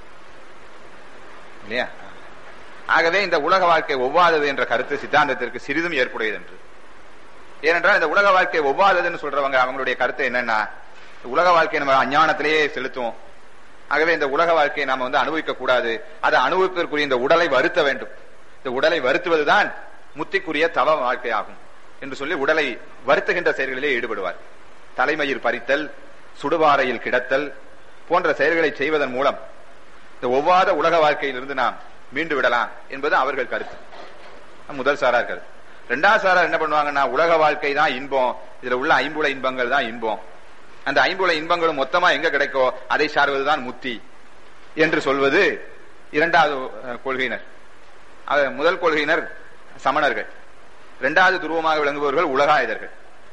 இல்லையா ஆகவே இந்த உலக வாழ்க்கை ஒவ்வாதது என்ற கருத்து சித்தாந்தத்திற்கு சிறிதும் ஏற்புடையது என்று ஏனென்றால் இந்த உலக வாழ்க்கை ஒவ்வாததுன்னு சொல்றவங்க அவங்களுடைய கருத்து என்னன்னா உலக வாழ்க்கையை நம்ம அஞ்ஞானத்திலேயே செலுத்துவோம் ஆகவே இந்த உலக வாழ்க்கையை நாம வந்து அனுபவிக்க கூடாது அதை அனுபவிப்பதற்குரிய இந்த உடலை வருத்த வேண்டும் இந்த உடலை வருத்துவதுதான் முத்திக்குரிய தவ வாழ்க்கை ஆகும் என்று சொல்லி உடலை வருத்துகின்ற செயல்களிலே ஈடுபடுவார் தலைமையில் பறித்தல் சுடுபாறையில் கிடத்தல் போன்ற செயல்களை செய்வதன் மூலம் இந்த ஒவ்வாத உலக வாழ்க்கையிலிருந்து நாம் மீண்டு விடலாம் என்பது அவர்கள் கருத்து முதல் சாரார் கருத்து ரெண்டாவது சாரார் என்ன பண்ணுவாங்கன்னா உலக வாழ்க்கை தான் இன்பம் இதுல உள்ள ஐம்புல இன்பங்கள் தான் இன்பம் அந்த ஐம்புல இன்பங்களும் மொத்தமா எங்க கிடைக்கோ அதை சார்வதுதான் முத்தி என்று சொல்வது இரண்டாவது கொள்கையினர் முதல் கொள்கையினர் சமணர்கள் இரண்டாவது துருவமாக விளங்குபவர்கள் உலகாயுதர்கள்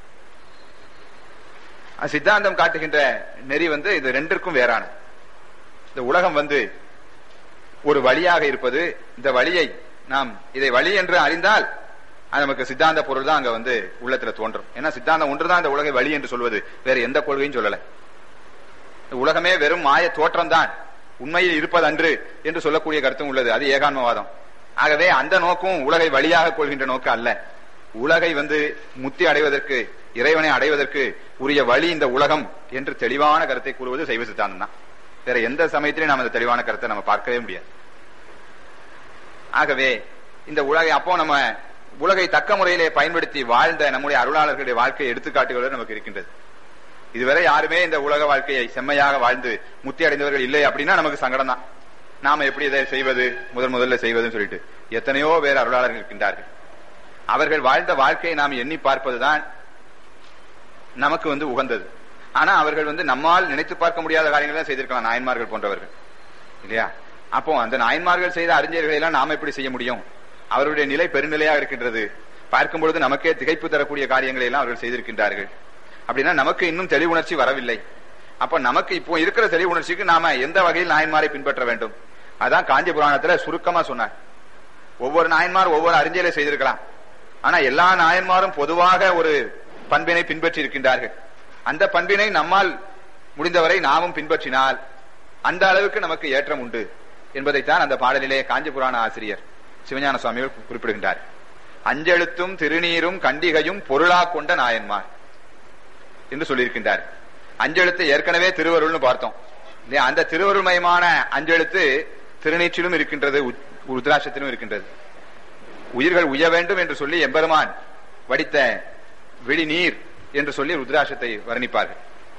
சித்தாந்தம் காட்டுகின்ற நெறி வந்து இது ரெண்டிற்கும் வேறான இந்த உலகம் வந்து ஒரு வழியாக இருப்பது இந்த வழியை நாம் இதை வழி என்று அறிந்தால் அது நமக்கு சித்தாந்த பொருள் தான் அங்க வந்து உள்ளத்துல தோன்றும் ஏன்னா சித்தாந்தம் ஒன்றுதான் இந்த உலகை வழி என்று சொல்வது வேற எந்த கொள்கையும் சொல்லல உலகமே வெறும் மாய தோற்றம் தான் உண்மையில் இருப்பதன்று என்று சொல்லக்கூடிய கருத்தும் உள்ளது அது ஏகான்மவாதம் ஆகவே அந்த நோக்கும் உலகை வழியாக கொள்கின்ற நோக்கு அல்ல உலகை வந்து முத்தி அடைவதற்கு இறைவனை அடைவதற்கு உரிய வழி இந்த உலகம் என்று தெளிவான கருத்தை கூறுவது சைவ சித்தாந்தம் தான் வேற எந்த சமயத்திலையும் நாம் அந்த தெளிவான கருத்தை நம்ம பார்க்கவே முடியாது ஆகவே இந்த உலகை அப்போ நம்ம உலகை தக்க முறையிலே பயன்படுத்தி வாழ்ந்த நம்முடைய அருளாளர்களுடைய வாழ்க்கை எடுத்துக்காட்டுகள் நமக்கு இருக்கின்றது இதுவரை யாருமே இந்த உலக வாழ்க்கையை செம்மையாக வாழ்ந்து முத்தி அடைந்தவர்கள் இல்லை அப்படின்னா நமக்கு சங்கடம் தான் நாம எப்படி இதை செய்வது முதன் முதல்ல செய்வதுன்னு சொல்லிட்டு எத்தனையோ பேர் அருளாளர்கள் இருக்கின்றார்கள் அவர்கள் வாழ்ந்த வாழ்க்கையை நாம் எண்ணி பார்ப்பதுதான் நமக்கு வந்து உகந்தது ஆனா அவர்கள் வந்து நம்மால் நினைத்து பார்க்க முடியாத காரியங்களை தான் செய்திருக்கலாம் நாயன்மார்கள் போன்றவர்கள் இல்லையா அப்போ அந்த நாயன்மார்கள் செய்த அறிஞர்களை எல்லாம் நாம எப்படி செய்ய முடியும் அவருடைய நிலை பெருநிலையாக இருக்கின்றது பார்க்கும் பொழுது நமக்கே திகைப்பு தரக்கூடிய காரியங்களை எல்லாம் அவர்கள் செய்திருக்கின்றார்கள் அப்படின்னா நமக்கு இன்னும் தெளிவுணர்ச்சி வரவில்லை அப்ப நமக்கு இப்போ இருக்கிற தெளிவுணர்ச்சிக்கு நாம எந்த வகையில் நாயன்மாரை பின்பற்ற வேண்டும் அதான் காஞ்சி புராணத்துல சுருக்கமா சொன்னார் ஒவ்வொரு நாயன்மார் ஒவ்வொரு அறிஞரை செய்திருக்கலாம் ஆனா எல்லா நாயன்மாரும் பொதுவாக ஒரு பண்பினை பின்பற்றி இருக்கின்றார்கள் அந்த பண்பினை நம்மால் முடிந்தவரை நாமும் பின்பற்றினால் அந்த அளவுக்கு நமக்கு ஏற்றம் உண்டு என்பதைத்தான் அந்த பாடலிலே காஞ்சி புராண ஆசிரியர் சிவஞான சுவாமிகள் குறிப்பிடுகின்றார் அஞ்செழுத்தும் திருநீரும் கண்டிகையும் பொருளா கொண்ட நாயன்மார் என்று சொல்லியிருக்கின்றார் அஞ்செழுத்து ஏற்கனவே திருவருள்னு பார்த்தோம் இல்லையா அந்த திருவருள்மயமான அஞ்செழுத்து திருநீற்றிலும் இருக்கின்றது ருத்ராட்சத்திலும் இருக்கின்றது உயிர்கள் உய வேண்டும் என்று சொல்லி எம்பெருமான் வடித்த விழி நீர் என்று சொல்லி ருத்ராட்சத்தை வர்ணிப்பார்கள்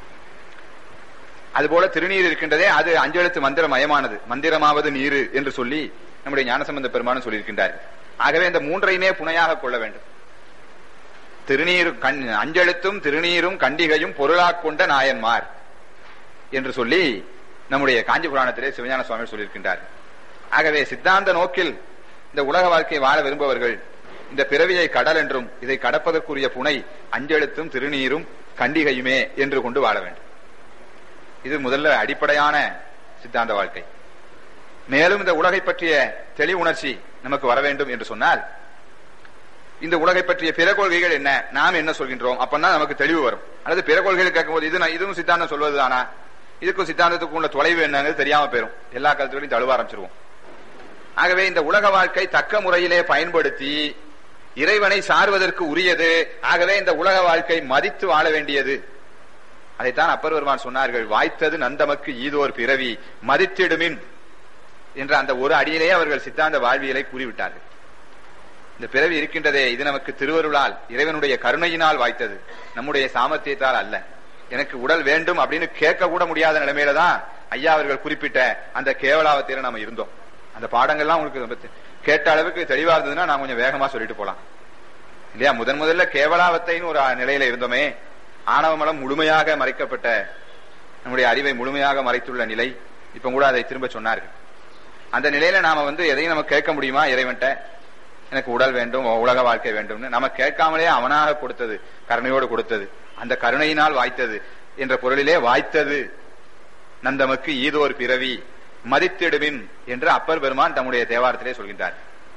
அதுபோல திருநீர் இருக்கின்றதே அது அஞ்செழுத்து மந்திரமயமானது மந்திரமாவது நீரு என்று சொல்லி நம்முடைய ஞானசம்பந்த பெருமானும் சொல்லியிருக்கின்றார் ஆகவே இந்த மூன்றையுமே புனையாக கொள்ள வேண்டும் திருநீர் கண் அஞ்செழுத்தும் திருநீரும் கண்டிகையும் பொருளாக் கொண்ட நாயன்மார் என்று சொல்லி நம்முடைய காஞ்சி புராணத்திலே சிவஞான சுவாமி சொல்லியிருக்கின்றார் ஆகவே சித்தாந்த நோக்கில் இந்த உலக வாழ்க்கை வாழ விரும்பவர்கள் இந்த பிறவியை கடல் என்றும் இதை கடப்பதற்குரிய புனை அஞ்செழுத்தும் திருநீரும் கண்டிகையுமே என்று கொண்டு வாழ வேண்டும் இது முதல்ல அடிப்படையான சித்தாந்த வாழ்க்கை மேலும் இந்த உலகை பற்றிய தெளிவுணர்ச்சி நமக்கு வர வேண்டும் என்று சொன்னால் இந்த உலகை பற்றிய பிற கொள்கைகள் என்ன நாம் என்ன சொல்கின்றோம் அப்பதான் நமக்கு தெளிவு வரும் அல்லது பிற கொள்கைகள் கேட்கும்போது இது இதுவும் சித்தாந்தம் சொல்வதுதானா இதுக்கும் சித்தாந்தத்துக்கும் உள்ள தொலைவு என்னங்கிறது தெரியாம போயிரும் எல்லா கருத்துக்களையும் தழுவ ஆரம்பிச்சிருவோம் ஆகவே இந்த உலக வாழ்க்கை தக்க முறையிலே பயன்படுத்தி இறைவனை சார்வதற்கு உரியது ஆகவே இந்த உலக வாழ்க்கை மதித்து வாழ வேண்டியது அதைத்தான் அப்பர் பெருமான் சொன்னார்கள் வாய்த்தது நந்தமக்கு ஈதோர் பிறவி மதித்திடுமின் என்ற அந்த ஒரு அடியிலேயே அவர்கள் சித்தாந்த வாழ்வியலை கூறிவிட்டார்கள் இந்த பிறவி இருக்கின்றதே இது நமக்கு திருவருளால் இறைவனுடைய கருணையினால் வாய்த்தது நம்முடைய சாமர்த்தியத்தால் அல்ல எனக்கு உடல் வேண்டும் அப்படின்னு கேட்க கூட முடியாத நிலைமையில தான் ஐயா அவர்கள் குறிப்பிட்ட அந்த கேவலாவத்தில நாம இருந்தோம் அந்த பாடங்கள்லாம் உங்களுக்கு கேட்ட அளவுக்கு தெளிவா இருந்ததுன்னா நான் கொஞ்சம் வேகமா சொல்லிட்டு போலாம் இல்லையா முதன் முதல்ல கேவலாவத்தைன்னு ஒரு நிலையில இருந்தோமே ஆணவ மலம் முழுமையாக மறைக்கப்பட்ட நம்முடைய அறிவை முழுமையாக மறைத்துள்ள நிலை இப்ப கூட அதை திரும்ப சொன்னார்கள் அந்த நிலையில நாம வந்து எதையும் நம்ம கேட்க முடியுமா இறைவன்ட்ட எனக்கு உடல் வேண்டும் உலக வாழ்க்கை வேண்டும்னு நம்ம கேட்காமலே அவனாக கொடுத்தது கருணையோடு கொடுத்தது அந்த கருணையினால் வாய்த்தது என்ற பொருளிலே வாய்த்தது நந்தமக்கு ஈதோர் பிறவி மதித்திடுவின் என்று அப்பர் பெருமான் தம்முடைய தேவாரத்திலே சொல்கின்றார்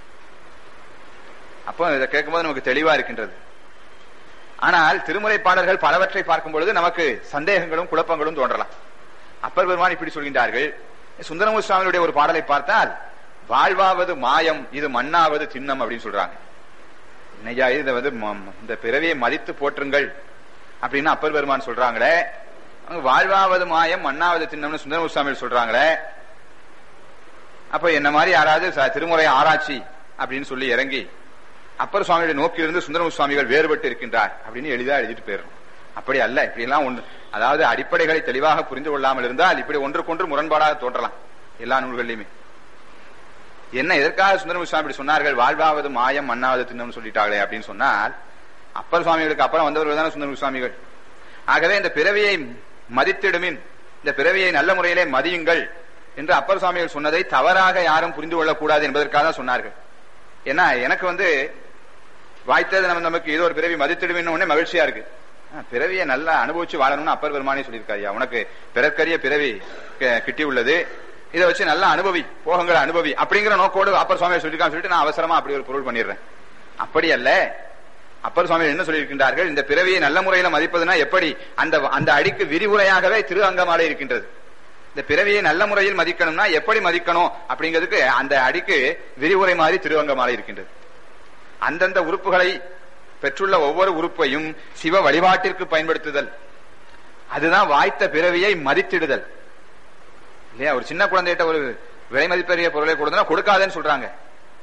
அப்போ இதை கேட்கும்போது நமக்கு தெளிவா இருக்கின்றது ஆனால் திருமுறை பாடல்கள் பலவற்றை பார்க்கும் பொழுது நமக்கு சந்தேகங்களும் குழப்பங்களும் தோன்றலாம் அப்பர் பெருமான் இப்படி சொல்கின்றார்கள் சுந்தரமூர் சுவாமியுடைய ஒரு பாடலை பார்த்தால் வாழ்வாவது மாயம் இது மண்ணாவது சின்னம் அப்படின்னு சொல்றாங்க ஐயா இதை வந்து இந்த பிறவியை மதித்து போற்றுங்கள் அப்படின்னு அப்பர் பெருமான் சொல்றாங்களே வாழ்வாவது மாயம் மண்ணாவது சின்னம்னு சுந்தரமூர் சுவாமி சொல்றாங்களே அப்ப என்ன மாதிரி யாராவது திருமுறை ஆராய்ச்சி அப்படின்னு சொல்லி இறங்கி அப்பர் சுவாமியுடைய நோக்கிலிருந்து சுந்தரமு சுவாமிகள் வேறுபட்டு இருக்கின்றார் அப்படின்னு எளிதா எழுதிட்டு போயிடும் அப்படி அல்ல இப்படி எல்லாம் ஒன்று அதாவது அடிப்படைகளை தெளிவாக புரிந்து கொள்ளாமல் இருந்தால் இப்படி ஒன்றுக்கொன்று முரண்பாடாக தோன்றலாம் எல்லா நூல்களிலுமே என்ன எதற்காக சுந்தரமு சுவாமி இப்படி சொன்னார்கள் வாழ்வாவது மாயம் மண்ணாவது தின்னம் சொல்லிட்டாங்களே அப்படின்னு சொன்னால் அப்பர் சுவாமிகளுக்கு அப்புறம் வந்தவர்கள் தானே சுந்தரமு சுவாமிகள் ஆகவே இந்த பிறவியை மதித்திடுமின் இந்த பிறவியை நல்ல முறையிலே மதியுங்கள் என்று அப்பர் சுவாமிகள் சொன்னதை தவறாக யாரும் புரிந்து கொள்ளக்கூடாது என்பதற்காக தான் சொன்னார்கள் ஏன்னா எனக்கு வந்து வாய்த்தது நம்ம நமக்கு ஏதோ ஒரு பிறவி மதித்திடுவின்னு உடனே மகிழ்ச்சியா இருக்கு பிறவியை நல்லா அனுபவிச்சு வாழணும்னு அப்பர் பெருமானே சொல்லியிருக்காரு உனக்கு பிறற்கரிய பிறவி கிட்டி உள்ளது இதை வச்சு நல்லா அனுபவி போகங்களை அனுபவி அப்படிங்கிற நோக்கோடு அப்பர் சுவாமி சொல்லியிருக்கான்னு சொல்லிட்டு நான் அவசரமா அப்படி ஒரு பொருள் பண்ணிடுறேன் அப்படி அல்ல அப்பர் சுவாமி என்ன சொல்லியிருக்கின்றார்கள் இந்த பிறவியை நல்ல முறையில மதிப்பதுனா எப்படி அந்த அந்த அடிக்கு விரிவுரையாகவே திரு அங்கமாலை இருக்கின்றது இந்த பிறவியை நல்ல முறையில் மதிக்கணும்னா எப்படி மதிக்கணும் அப்படிங்கிறதுக்கு அந்த அடிக்கு விரிவுரை மாதிரி திருவங்கமாலை இருக்கின்றது அந்தந்த உறுப்புகளை பெற்றுள்ள ஒவ்வொரு உறுப்பையும் சிவ வழிபாட்டிற்கு பயன்படுத்துதல் அதுதான் வாய்த்த பிறவியை மதித்திடுதல் இல்லையா ஒரு சின்ன குழந்தைகிட்ட ஒரு விலை மதிப்பெரிய பொருளை கொடுத்தா கொடுக்காதேன்னு சொல்றாங்க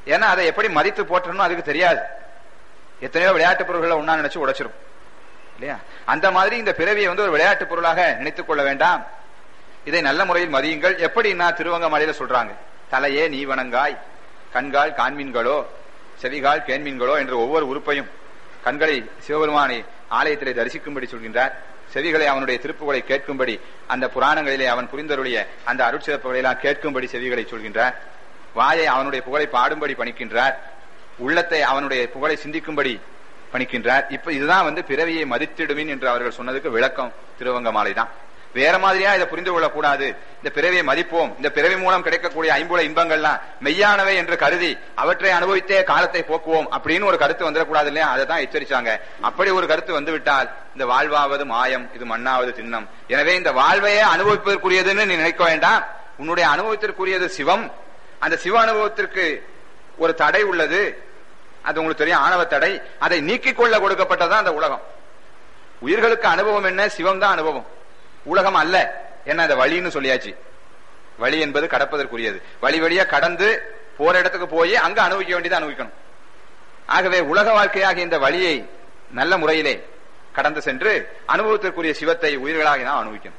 ஏன்னா அதை எப்படி மதித்து போற்றணும் அதுக்கு தெரியாது எத்தனையோ விளையாட்டு பொருள்களை ஒன்னா நினைச்சு உடைச்சிரும் இல்லையா அந்த மாதிரி இந்த பிறவியை வந்து ஒரு விளையாட்டு பொருளாக நினைத்துக் கொள்ள வேண்டாம் இதை நல்ல முறையில் மதியுங்கள் எப்படின்னா திருவங்கமலையில சொல்றாங்க தலையே நீ வணங்காய் கண்கால் காண்மீன்களோ செவிகால் கேண்மீன்களோ என்ற ஒவ்வொரு உறுப்பையும் கண்களை சிவபெருமானை ஆலயத்திலே தரிசிக்கும்படி சொல்கின்றார் செவிகளை அவனுடைய திருப்புகளை கேட்கும்படி அந்த புராணங்களிலே அவன் புரிந்தருடைய அந்த அருட்சிறப்புகளை எல்லாம் கேட்கும்படி செவிகளை சொல்கின்றார் வாயை அவனுடைய புகழை பாடும்படி பணிக்கின்றார் உள்ளத்தை அவனுடைய புகழை சிந்திக்கும்படி பணிக்கின்றார் இப்ப இதுதான் வந்து பிறவியை மதித்திடுவின் என்று அவர்கள் சொன்னதுக்கு விளக்கம் திருவங்க மாலை தான் வேற மாதிரியா இதை புரிந்து கொள்ளக்கூடாது இந்த பிறவியை மதிப்போம் இந்த பிறவி மூலம் கிடைக்கக்கூடிய ஐம்புல இன்பங்கள்லாம் மெய்யானவை என்று கருதி அவற்றை அனுபவித்தே காலத்தை போக்குவோம் அப்படின்னு ஒரு கருத்து வந்துடக்கூடாது இல்லையா அதை தான் எச்சரிச்சாங்க அப்படி ஒரு கருத்து வந்துவிட்டால் இந்த வாழ்வாவது மாயம் இது மண்ணாவது திண்ணம் எனவே இந்த வாழ்வையே அனுபவிப்பதற்குரியதுன்னு நீ நினைக்க வேண்டாம் உன்னுடைய அனுபவத்திற்குரியது சிவம் அந்த சிவ அனுபவத்திற்கு ஒரு தடை உள்ளது அது உங்களுக்கு தெரியும் ஆணவ தடை அதை நீக்கிக் கொள்ள கொடுக்கப்பட்டதான் அந்த உலகம் உயிர்களுக்கு அனுபவம் என்ன சிவம் தான் அனுபவம் உலகம் அல்ல என்ன அந்த வழின்னு சொல்லியாச்சு வழி என்பது கடப்பதற்குரியது வழி வழியா கடந்து போற இடத்துக்கு போய் அங்க அனுபவிக்க வேண்டியது அனுபவிக்கணும் ஆகவே உலக வாழ்க்கையாகிய இந்த வழியை நல்ல முறையிலே கடந்து சென்று அனுபவத்திற்குரிய சிவத்தை உயிர்களாகி நாம் அனுபவிக்கணும்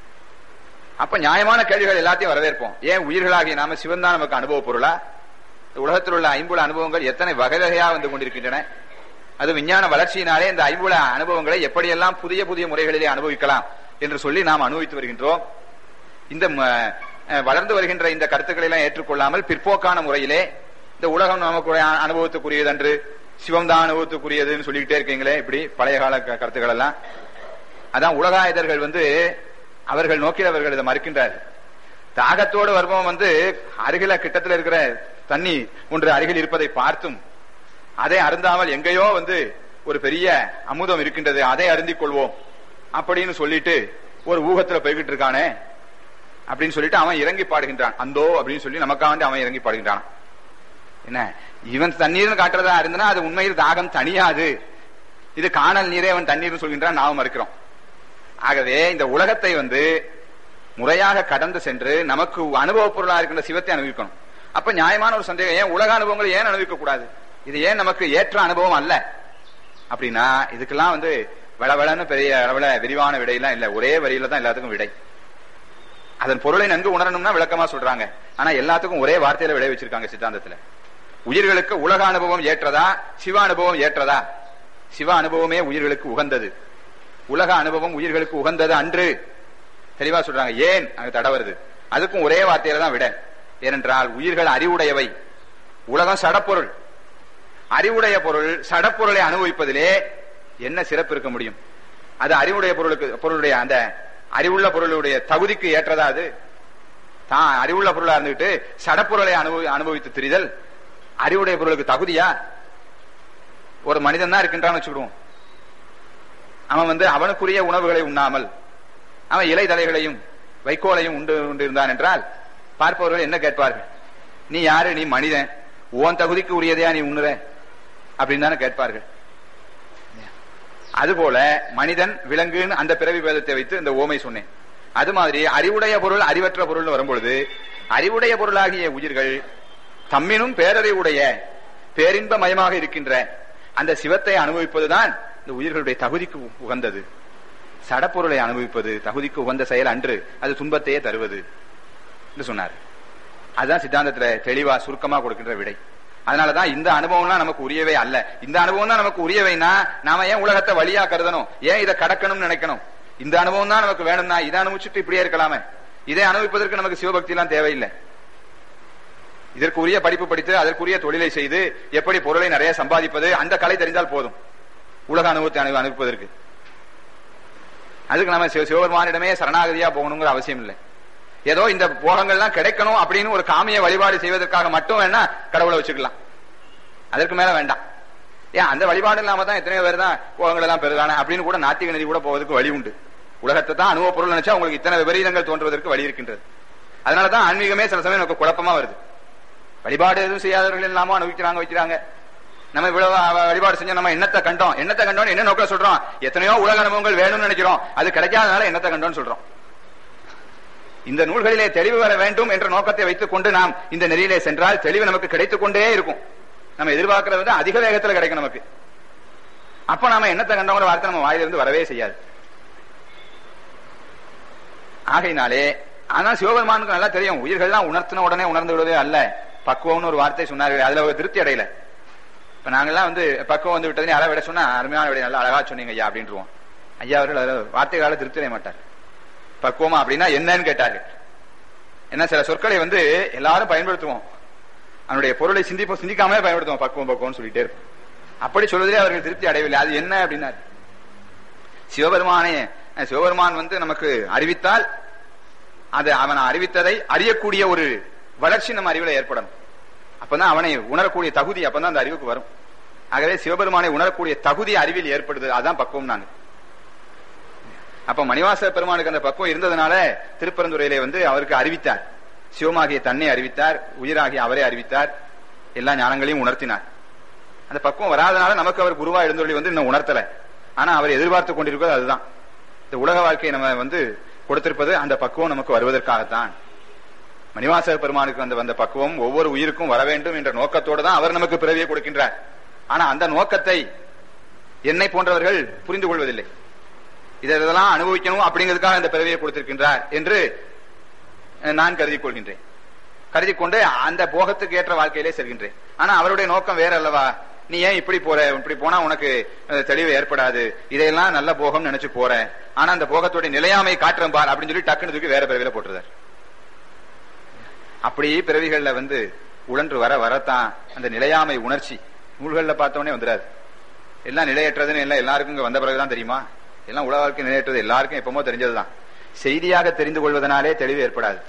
அப்ப நியாயமான கேள்விகள் எல்லாத்தையும் வரவேற்போம் ஏன் உயிர்களாகிய நாம சிவன் தான் நமக்கு அனுபவ பொருளா உலகத்தில் உள்ள ஐம்புல அனுபவங்கள் எத்தனை வகை வகையா வந்து கொண்டிருக்கின்றன அது விஞ்ஞான வளர்ச்சியினாலே இந்த ஐம்புல அனுபவங்களை எப்படியெல்லாம் புதிய புதிய முறைகளிலே அனுபவிக்கலாம் என்று சொல்லி நாம் அனுபவித்து வருகின்றோம் இந்த வளர்ந்து வருகின்ற இந்த கருத்துக்களை எல்லாம் ஏற்றுக்கொள்ளாமல் பிற்போக்கான முறையிலே இந்த உலகம் நமக்கு அனுபவத்துக்குரியது என்று சிவம் தான் அனுபவத்துக்குரியதுன்னு சொல்லிக்கிட்டே இருக்கீங்களே இப்படி பழைய கால கருத்துக்கள் எல்லாம் அதான் உலகாயுதர்கள் வந்து அவர்கள் நோக்கில் அவர்கள் இதை மறுக்கின்றார் தாகத்தோடு வருபவன் வந்து அருகில கிட்டத்தில் இருக்கிற தண்ணி ஒன்று அருகில் இருப்பதை பார்த்தும் அதை அருந்தாமல் எங்கேயோ வந்து ஒரு பெரிய அமுதம் இருக்கின்றது அதை அருந்திக் கொள்வோம் அப்படின்னு சொல்லிட்டு ஒரு ஊகத்துல போய்கிட்டு இருக்கானே அப்படின்னு சொல்லிட்டு அவன் இறங்கி பாடுகின்றான் அந்தோ அப்படின்னு சொல்லி நமக்காண்டி அவன் இறங்கி பாடுகின்றான் என்ன இவன் தண்ணீர்னு காட்டுறதா இருந்தனா அது உண்மையில் தாகம் தனியாது இது காணல் நீரே அவன் தண்ணீர்னு சொல்கின்றான் நாம மறுக்கிறோம் ஆகவே இந்த உலகத்தை வந்து முறையாக கடந்து சென்று நமக்கு அனுபவ பொருளா இருக்கின்ற சிவத்தை அனுபவிக்கணும் அப்ப நியாயமான ஒரு சந்தேகம் ஏன் உலக அனுபவங்களை ஏன் அனுபவிக்க கூடாது இது ஏன் நமக்கு ஏற்ற அனுபவம் அல்ல அப்படின்னா இதுக்கெல்லாம் வந்து வளவளன்னு பெரிய அளவுல விரிவான விடையெல்லாம் இல்ல ஒரே வரியில தான் எல்லாத்துக்கும் விடை அதன் பொருளை நன்கு உணரணும்னா விளக்கமா சொல்றாங்க ஆனா எல்லாத்துக்கும் ஒரே வார்த்தையில விடை வச்சிருக்காங்க சித்தாந்தத்துல உயிர்களுக்கு உலக அனுபவம் ஏற்றதா சிவ அனுபவம் ஏற்றதா சிவ அனுபவமே உயிர்களுக்கு உகந்தது உலக அனுபவம் உயிர்களுக்கு உகந்தது அன்று தெளிவா சொல்றாங்க ஏன் அங்க தட வருது அதுக்கும் ஒரே வார்த்தையில தான் விட ஏனென்றால் உயிர்கள் அறிவுடையவை உலகம் சடப்பொருள் அறிவுடைய பொருள் சடப்பொருளை அனுபவிப்பதிலே என்ன சிறப்பு இருக்க முடியும் அது அறிவுடைய பொருளுக்கு பொருளுடைய அந்த அறிவுள்ள பொருளுடைய தகுதிக்கு ஏற்றதா அது தான் அறிவுள்ள பொருளா இருந்துகிட்டு சடப்பொருளை அனுபவி அனுபவித்து திரிதல் அறிவுடைய பொருளுக்கு தகுதியா ஒரு மனிதன் தான் இருக்கின்றான்னு வச்சுக்கிடுவோம் அவன் வந்து அவனுக்குரிய உணவுகளை உண்ணாமல் அவன் இலை தலைகளையும் வைக்கோலையும் உண்டு உண்டு இருந்தான் என்றால் பார்ப்பவர்கள் என்ன கேட்பார்கள் நீ யாரு நீ மனிதன் உன் தகுதிக்கு உரியதையா நீ உண்ணுற அப்படின்னு தானே கேட்பார்கள் அதுபோல மனிதன் விலங்குன்னு அந்த பிறவி பேதத்தை வைத்து இந்த ஓமை சொன்னேன் அது மாதிரி அறிவுடைய பொருள் அறிவற்ற பொருள் வரும்பொழுது அறிவுடைய பொருளாகிய உயிர்கள் தம்மினும் பேரறிவுடைய பேரின்ப மயமாக இருக்கின்ற அந்த சிவத்தை அனுபவிப்பதுதான் இந்த உயிர்களுடைய தகுதிக்கு உகந்தது சடப்பொருளை அனுபவிப்பது தகுதிக்கு உகந்த செயல் அன்று அது துன்பத்தையே தருவது என்று சொன்னார் அதுதான் சித்தாந்தத்துல தெளிவா சுருக்கமா கொடுக்கின்ற விடை அதனாலதான் இந்த அனுபவம்லாம் நமக்கு உரியவே அல்ல இந்த அனுபவம் தான் நமக்கு உரியவைனா நாம ஏன் உலகத்தை வழியா கருதணும் ஏன் இதை கடக்கணும்னு நினைக்கணும் இந்த அனுபவம் தான் நமக்கு வேணும்னா இதை அனுபவிச்சுட்டு இப்படியே இருக்கலாமே இதை அனுபவிப்பதற்கு நமக்கு சிவபக்தி எல்லாம் தேவையில்லை இதற்குரிய படிப்பு படித்து அதற்குரிய தொழிலை செய்து எப்படி பொருளை நிறைய சம்பாதிப்பது அந்த கலை தெரிந்தால் போதும் உலக அனுபவத்தை அனு அனுப்புவதற்கு அதுக்கு நம்ம சிவபெருமானிடமே சரணாகதியா போகணுங்கிற அவசியம் இல்லை ஏதோ இந்த போகங்கள்லாம் கிடைக்கணும் அப்படின்னு ஒரு காமிய வழிபாடு செய்வதற்காக மட்டும் வேணா கடவுளை வச்சுக்கலாம் அதற்கு மேல வேண்டாம் ஏன் அந்த வழிபாடு இல்லாம தான் எத்தனையோ பேர் தான் போகங்கள் எல்லாம் பெருகான அப்படின்னு கூட நாத்திக நதி கூட போவதற்கு வழி உண்டு உலகத்தை தான் அனுபவ பொருள் நினைச்சா உங்களுக்கு இத்தனை விபரீதங்கள் தோன்றுவதற்கு வழி இருக்கின்றது அதனாலதான் ஆன்மீகமே சில சமயம் நமக்கு குழப்பமா வருது வழிபாடு எதுவும் செய்யாதவர்கள் இல்லாம அனுபவிக்கிறாங்க வைக்கிறாங்க நம்ம இவ்வளவு வழிபாடு செஞ்சோம் நம்ம என்னத்தை கண்டோம் என்னத்தை கண்டோம் என்ன நோக்கம் சொல்றோம் எத்தனையோ உலக அனுபவங்கள் வேணும்னு நினைக்கிறோம் அது கிடைக்காதனால என்னத்தை கண்டோம்னு சொல்றோம் இந்த நூல்களிலே தெளிவு வர வேண்டும் என்ற நோக்கத்தை வைத்துக் கொண்டு நாம் இந்த நெறியிலே சென்றால் தெளிவு நமக்கு கிடைத்துக் கொண்டே இருக்கும் நம்ம எதிர்பார்க்கறது விட அதிக வேகத்துல கிடைக்கும் நமக்கு அப்ப நாம என்னத்தை கண்டவங்க வார்த்தை நம்ம வாயிலிருந்து வரவே செய்யாது ஆகையினாலே ஆனா சிவபெருமானுக்கு நல்லா தெரியும் உயிர்கள்லாம் உணர்த்தின உடனே உணர்ந்து விடுவதே அல்ல பக்குவம்னு ஒரு வார்த்தை சொன்னார்கள் அதுல ஒரு திருப்தி அடையல இப்ப நாங்கெல்லாம் வந்து பக்குவம் வந்து விட்டதுன்னு யாராவது விட சொன்னா அருமையான விட நல்லா அழகா சொன்னீங்க ஐயா அப்படின்ட்டுருவோம் ஐயா அவர்கள் அதில் வார்த்தைகளால திருப்தி அடைய மாட்டார் பக்குவமா அப்படின்னா என்னன்னு கேட்டார்கள் என்ன சில சொற்களை வந்து எல்லாரும் பயன்படுத்துவோம் அவனுடைய பொருளை சிந்திப்போம் சிந்திக்காமலே பயன்படுத்துவோம் பக்குவம் பக்குவம்னு சொல்லிட்டே இருப்போம் அப்படி சொல்வதிலே அவர்கள் திருப்தி அடையவில்லை அது என்ன அப்படின்னாரு சிவபெருமானே சிவபெருமான் வந்து நமக்கு அறிவித்தால் அது அவன் அறிவித்ததை அறியக்கூடிய ஒரு வளர்ச்சி நம்ம அறிவுல ஏற்படணும் அப்பதான் அவனை உணரக்கூடிய தகுதி அப்பதான் அந்த அறிவுக்கு வரும் ஆகவே சிவபெருமானை உணரக்கூடிய தகுதி அறிவில் ஏற்படுது அதான் பக்குவம் நான் அப்ப மணிவாச பெருமானுக்கு அந்த பக்குவம் இருந்ததுனால திருப்பரந்துறையிலே வந்து அவருக்கு அறிவித்தார் சிவமாகிய தன்னை அறிவித்தார் உயிராகிய அவரை அறிவித்தார் எல்லா ஞானங்களையும் உணர்த்தினார் அந்த பக்குவம் வராதனால நமக்கு அவர் குருவா எழுந்தொழி வந்து இன்னும் உணர்த்தல ஆனா அவர் எதிர்பார்த்து கொண்டிருப்பது அதுதான் இந்த உலக வாழ்க்கையை நம்ம வந்து கொடுத்திருப்பது அந்த பக்குவம் நமக்கு வருவதற்காகத்தான் மணிவாச பெருமானுக்கு வந்த வந்த பக்குவம் ஒவ்வொரு உயிருக்கும் வர வேண்டும் என்ற நோக்கத்தோடு தான் அவர் நமக்கு பிறவியை கொடுக்கின்றார் ஆனா அந்த நோக்கத்தை என்னை போன்றவர்கள் புரிந்து கொள்வதில்லை இதெல்லாம் அனுபவிக்கணும் அப்படிங்கிறதுக்காக இந்த பிறவியை கொடுத்திருக்கின்றார் என்று நான் கருதி கொள்கின்றேன் கருதி கொண்டு அந்த போகத்துக்கு ஏற்ற வாழ்க்கையிலே செல்கின்றேன் ஆனா அவருடைய நோக்கம் வேற அல்லவா நீ ஏன் இப்படி போற இப்படி போனா உனக்கு தெளிவு ஏற்படாது இதையெல்லாம் நல்ல போகம் நினைச்சு போற ஆனா அந்த போகத்துடைய நிலையாமை காட்டுறேன் பார் அப்படின்னு சொல்லி டக்குனு தூக்கி வேற பிறவில போட்டுருந்தார் அப்படி பிறவிகள்ல வந்து உழன்று வர வரத்தான் அந்த நிலையாமை உணர்ச்சி நூல்கள்ல பார்த்தோன்னே வந்துடாது எல்லாம் நிலையற்றதுன்னு எல்லாம் எல்லாருக்கும் இங்க வந்த பிறகுதான் தெரியுமா எல்லாம் உலக வாழ்க்கை நிலையற்றது எல்லாருக்கும் எப்பமோ தெரிஞ்சதுதான் செய்தியாக தெரிந்து கொள்வதனாலே தெளிவு ஏற்படாது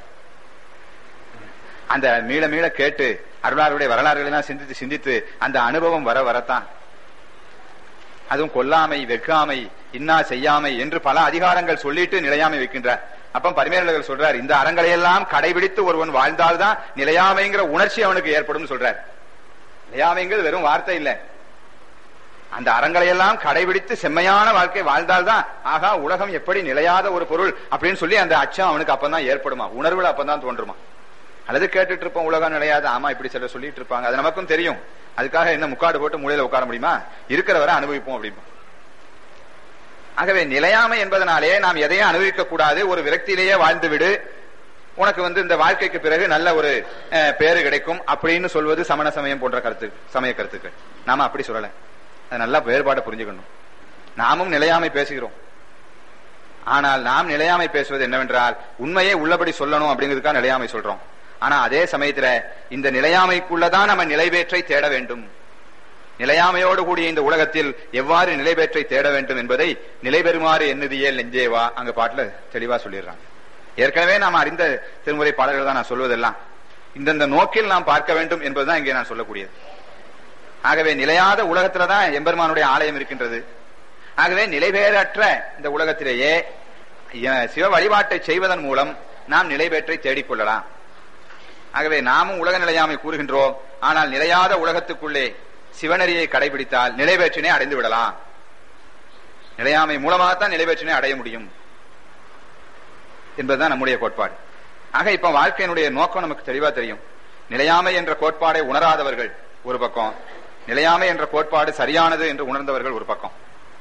அந்த மீள மீள கேட்டு அருளாருடைய வரலாறுகளை எல்லாம் சிந்தித்து சிந்தித்து அந்த அனுபவம் வர வரத்தான் அதுவும் கொல்லாமை வெக்காமை இன்னா செய்யாமை என்று பல அதிகாரங்கள் சொல்லிட்டு நிலையாமை வைக்கின்றார் அப்ப பரிமேலர்கள் சொல்றார் இந்த அறங்களை எல்லாம் கடைபிடித்து ஒருவன் வாழ்ந்தால்தான் நிலையாமைங்கிற உணர்ச்சி அவனுக்கு ஏற்படும் சொல்றார் நிலையாமைங்கிறது வெறும் வார்த்தை இல்ல அந்த அறங்களை எல்லாம் கடைபிடித்து செம்மையான வாழ்க்கை வாழ்ந்தால்தான் ஆகா உலகம் எப்படி நிலையாத ஒரு பொருள் அப்படின்னு சொல்லி அந்த அச்சம் அவனுக்கு அப்பதான் ஏற்படுமா உணர்வுல அப்பதான் தோன்றுமா அல்லது கேட்டுட்டு இருப்போம் உலகம் நிலையாது ஆமா இப்படி சிலர் சொல்லிட்டு இருப்பாங்க அது நமக்கும் தெரியும் அதுக்காக என்ன முக்காடு போட்டு மூலையில உட்கார முடியுமா இருக்கிற வரை அனுபவிப்போம் அப்படிமா ஆகவே நிலையாமை என்பதனாலே நாம் எதையும் அனுபவிக்க கூடாது ஒரு விரக்தியிலேயே வாழ்ந்து விடு உனக்கு வந்து இந்த வாழ்க்கைக்கு பிறகு நல்ல ஒரு பேரு கிடைக்கும் அப்படின்னு சொல்வது சமண சமயம் போன்ற கருத்து சமய கருத்துக்கள் நாம அப்படி சொல்லல அது நல்லா வேறுபாடு புரிஞ்சுக்கணும் நாமும் நிலையாமை பேசுகிறோம் ஆனால் நாம் நிலையாமை பேசுவது என்னவென்றால் உண்மையை உள்ளபடி சொல்லணும் அப்படிங்கிறதுக்காக நிலையாமை சொல்றோம் ஆனா அதே சமயத்துல இந்த நிலையாமைக்குள்ளதான் நம்ம நிலைபேற்றை தேட வேண்டும் நிலையாமையோடு கூடிய இந்த உலகத்தில் எவ்வாறு நிலைபேற்றை தேட வேண்டும் என்பதை நிலைபெறுமாறு என்னதியே நெஞ்சேவா அங்க பாட்டுல தெளிவா சொல்லிடுறாங்க ஏற்கனவே நாம் அறிந்த திருமுறை பாடல்கள் தான் நான் சொல்வதெல்லாம் இந்தந்த நோக்கில் நாம் பார்க்க வேண்டும் என்பதுதான் இங்கே நான் சொல்லக்கூடியது ஆகவே நிலையாத உலகத்துலதான் எம்பெருமானுடைய ஆலயம் இருக்கின்றது ஆகவே நிலைபேறற்ற இந்த உலகத்திலேயே சிவ வழிபாட்டை செய்வதன் மூலம் நாம் நிலைபேற்றை தேடிக்கொள்ளலாம் ஆகவே நாமும் உலக நிலையாமை கூறுகின்றோம் ஆனால் நிலையாத உலகத்துக்குள்ளே சிவனரியை கடைபிடித்தால் நிலைபேற்றினை அடைந்து விடலாம் நிலையாமை மூலமாகத்தான் நிலைபேற்றினை அடைய முடியும் என்பதுதான் நம்முடைய கோட்பாடு ஆக இப்ப வாழ்க்கையினுடைய நோக்கம் நமக்கு தெளிவா தெரியும் நிலையாமை என்ற கோட்பாடை உணராதவர்கள் ஒரு பக்கம் நிலையாமை என்ற கோட்பாடு சரியானது என்று உணர்ந்தவர்கள் ஒரு பக்கம்